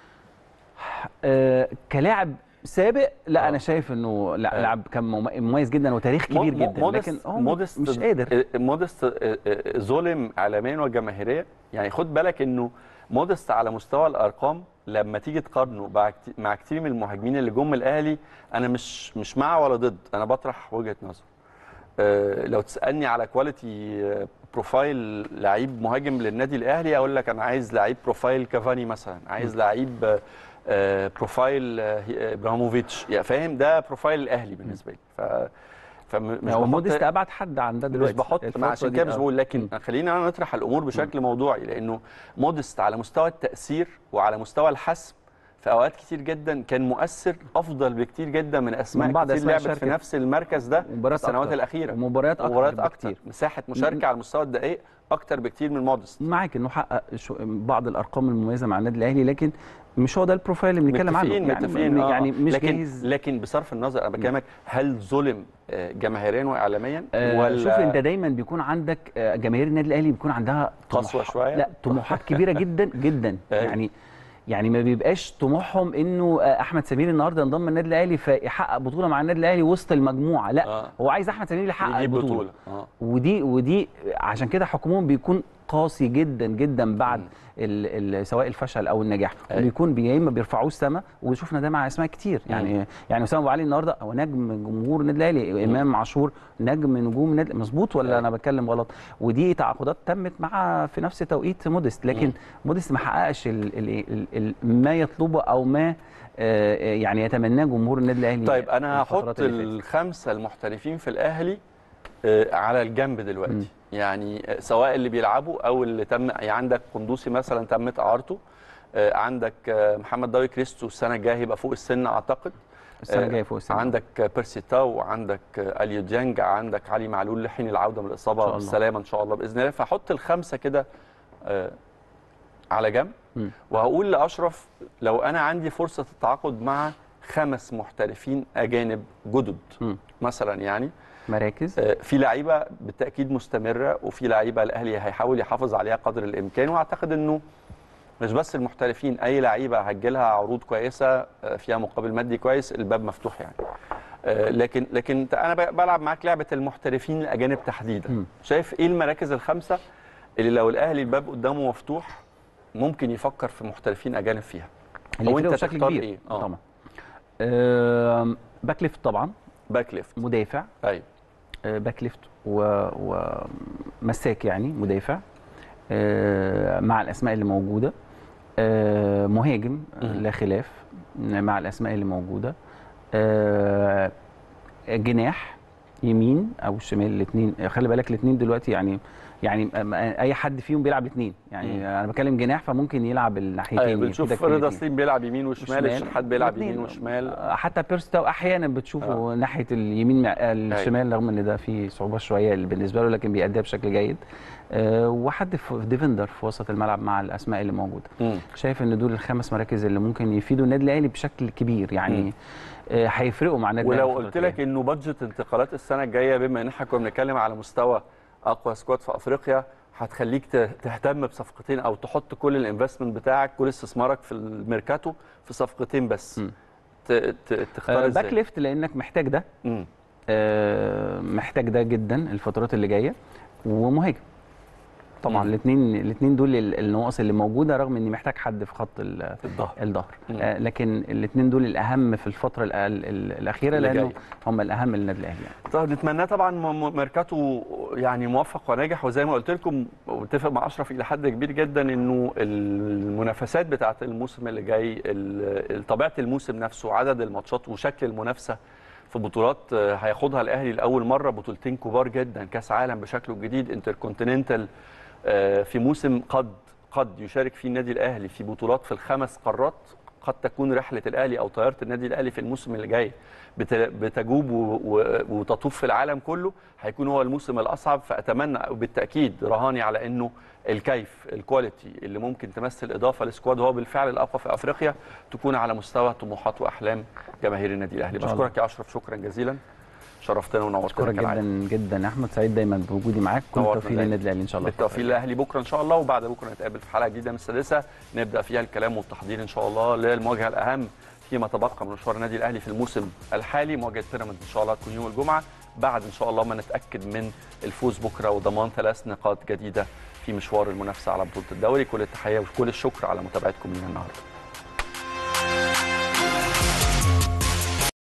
آه، كلاعب سابق لا آه. انا شايف انه لا آه. لاعب كان مم- مميز جدا وتاريخ كبير مو- مو- جدا مودست لكن هو مودست مش قادر آه، مودست آه، آه، ظلم اعلاميا وجماهيريا يعني خد بالك انه مودست على مستوى الارقام لما تيجي تقارنه مع كت- مع كتير من المهاجمين اللي جم الاهلي انا مش مش مع ولا ضد انا بطرح وجهه نظر آه، لو تسالني على كواليتي آه، بروفايل لعيب مهاجم للنادي الاهلي اقول لك انا عايز لعيب بروفايل كافاني مثلا عايز لعيب آه، آه، بروفايل آه، هي- ابراهيموفيتش يعني فاهم ده بروفايل الاهلي بالنسبه لي ف فمش هو بحط- موديست ابعد حد عن ده مش دلوقتي بحط الفترة ما عشان دي، كده مش آه. بقول لكن مم. خلينا أنا نطرح الامور بشكل موضوعي لانه مودست على مستوى التاثير وعلى مستوى الحسم في اوقات كتير جدا كان مؤثر افضل بكتير جدا من اسماء من بعض كتير أسماء لعبت في شاركت. نفس المركز ده في ومباريات السنوات أكتر. الاخيره ومباريات اكتر مباريات اكتر بكتير. مساحه مشاركه على مستوى الدقائق اكتر بكتير من مودست معاك انه حقق شو- بعض الارقام المميزه مع النادي الاهلي لكن مش هو ده البروفايل اللي بنتكلم عنه متفقين يعني متفقين آه. يعني مش لكن جاهز لكن بصرف النظر انا بكلمك هل ظلم آه، جماهيريا واعلاميا آه ولا شوف انت دايما بيكون عندك آه، جماهير النادي الاهلي بيكون عندها قسوة طموح- شوية؟ لا طموحات كبيره جدا جدا أيوة. يعني يعني ما بيبقاش طموحهم انه آه، احمد سمير النهارده ينضم النادي الاهلي فيحقق بطوله مع النادي الاهلي وسط المجموعه لا آه. هو عايز احمد سمير يحقق يجيب البطوله بطوله اه ودي ودي عشان كده حكمهم بيكون قاسي جدا جدا بعد مم. ال ال سواء الفشل او النجاح أيوة. وبيكون بي- يا اما بيرفعوه السما وشفنا ده مع اسماء كتير يعني يعني اسامه ابو علي النهارده هو نجم جمهور النادي الاهلي امام عاشور نجم نجوم النادي مظبوط ولا أيوة. انا بتكلم غلط ودي تعاقدات تمت مع في نفس توقيت موديست لكن مم. موديست ما حققش ال ال ال ال ما يطلبه او ما آه، يعني يتمناه جمهور النادي الاهلي طيب انا الفترات هحط اللي فاتت. الخمسه المحترفين في الاهلي آه، على الجنب مم. دلوقتي يعني آه، سواء اللي بيلعبوا او اللي تم يعني عندك قندوسي مثلا تمت اعارته آه، عندك آه، محمد ضوي كريستو السنه الجايه هيبقى فوق السن اعتقد السنه آه، الجايه فوق السنه عندك آه، بيرسي تاو عندك آه، اليو ديانج عندك علي معلول لحين العوده من إن الاصابه شاء الله. بالسلامه ان شاء الله باذن الله فاحط الخمسه كده آه، على جنب مم. وهقول لاشرف لو انا عندي فرصه التعاقد مع خمس محترفين اجانب جدد مم. مثلا يعني مراكز آه، في لعيبه بالتاكيد مستمره وفي لعيبه الاهلي هيحاول يحافظ عليها قدر الامكان واعتقد انه مش بس المحترفين اي لعيبه هتجيلها عروض كويسه آه، فيها مقابل مادي كويس الباب مفتوح يعني آه، لكن لكن انا ب- بلعب معاك لعبه المحترفين الاجانب تحديدا مم. شايف ايه المراكز الخمسه اللي لو الاهلي الباب قدامه مفتوح ممكن يفكر في محترفين اجانب فيها اللي أو أنت يفرقوا بشكل تختار كبير إيه؟ آه. طبعا آم، باك ليفت طبعا باك ليفت مدافع ايوه آه، باك ليفت و- ومساك يعني مدافع آه، مع الاسماء اللي موجوده آه، مهاجم آه، مم. لا خلاف مع الاسماء اللي موجوده آه، جناح يمين او شمال الاثنين خلي بالك الاثنين دلوقتي يعني يعني م- م- اي حد فيهم بيلعب الاثنين يعني مم. انا بتكلم جناح فممكن يلعب الناحيتين ايوه يفيدك بنشوف في رضا الاتنين. سليم بيلعب يمين وشمال الشحات بيلعب الاتنين. يمين وشمال حتى بيرستاو احيانا بتشوفه آه. آه. ناحيه اليمين مع الشمال رغم ان ده فيه صعوبه شويه بالنسبه له لكن بيأديها بشكل جيد آه وحد في ديفندر في وسط الملعب مع الاسماء اللي موجوده مم. شايف ان دول الخمس مراكز اللي ممكن يفيدوا النادي الاهلي بشكل كبير مم. يعني آه، هيفرقوا مع النادي ولو الأهلي قلت الفترة لك الجاية. انه بادجت انتقالات السنه الجايه بما ان احنا كنا بنتكلم على مستوى اقوى سكواد في افريقيا هتخليك ت- تهتم بصفقتين او تحط كل الانفستمنت بتاعك كل استثمارك في الميركاتو في صفقتين بس مم. ت- ت- تختار آه، ازاي باك ليفت لانك محتاج ده مم. آه، محتاج ده جدا الفترات اللي جايه ومهاجم طبعا مم. الاثنين الاثنين دول ال- النواقص اللي موجوده رغم اني محتاج حد في خط ال- الظهر الظهر مم. آه، لكن الاثنين دول الاهم في الفتره ال- ال- الاخيره اللي لانه جاية. هم الاهم للنادي الاهلي يعني. طيب نتمناه طبعا م- م- ميركاتو يعني موفق وناجح وزي ما قلت لكم ومتفق مع اشرف الى حد كبير جدا انه المنافسات بتاعه الموسم اللي جاي ال- طبيعه الموسم نفسه عدد الماتشات وشكل المنافسه في بطولات آه، هياخدها الاهلي لاول مره بطولتين كبار جدا كاس عالم بشكله الجديد انتركونتيننتال آه، في موسم قد قد يشارك فيه النادي الاهلي في بطولات في الخمس قارات قد تكون رحله الاهلي او طياره النادي الاهلي في الموسم اللي جاي بت- بتجوب و- و- وتطوف في العالم كله هيكون هو الموسم الاصعب فاتمنى وبالتاكيد رهاني على انه الكيف الكواليتي اللي ممكن تمثل اضافه لسكواد هو بالفعل الاقوى في افريقيا تكون على مستوى طموحات واحلام جماهير النادي الاهلي إن شاء الله. بشكرك يا اشرف شكرا جزيلا شرفتنا ونورتنا اشكرك كالعادة. جدا جدا يا احمد سعيد دايما بوجودي معاك كل نورتنا التوفيق دايما. للنادي الاهلي ان شاء الله بالتوفيق للاهلي بكره ان شاء الله وبعد بكره نتقابل في حلقه جديده من السادسه نبدا فيها الكلام والتحضير ان شاء الله للمواجهه الاهم فيما تبقى من مشوار النادي الاهلي في الموسم الحالي مواجهه بيراميدز ان شاء الله تكون يوم الجمعه بعد ان شاء الله ما نتاكد من الفوز بكره وضمان ثلاث نقاط جديده في مشوار المنافسه على بطوله الدوري كل التحيه وكل الشكر على متابعتكم لنا النهارده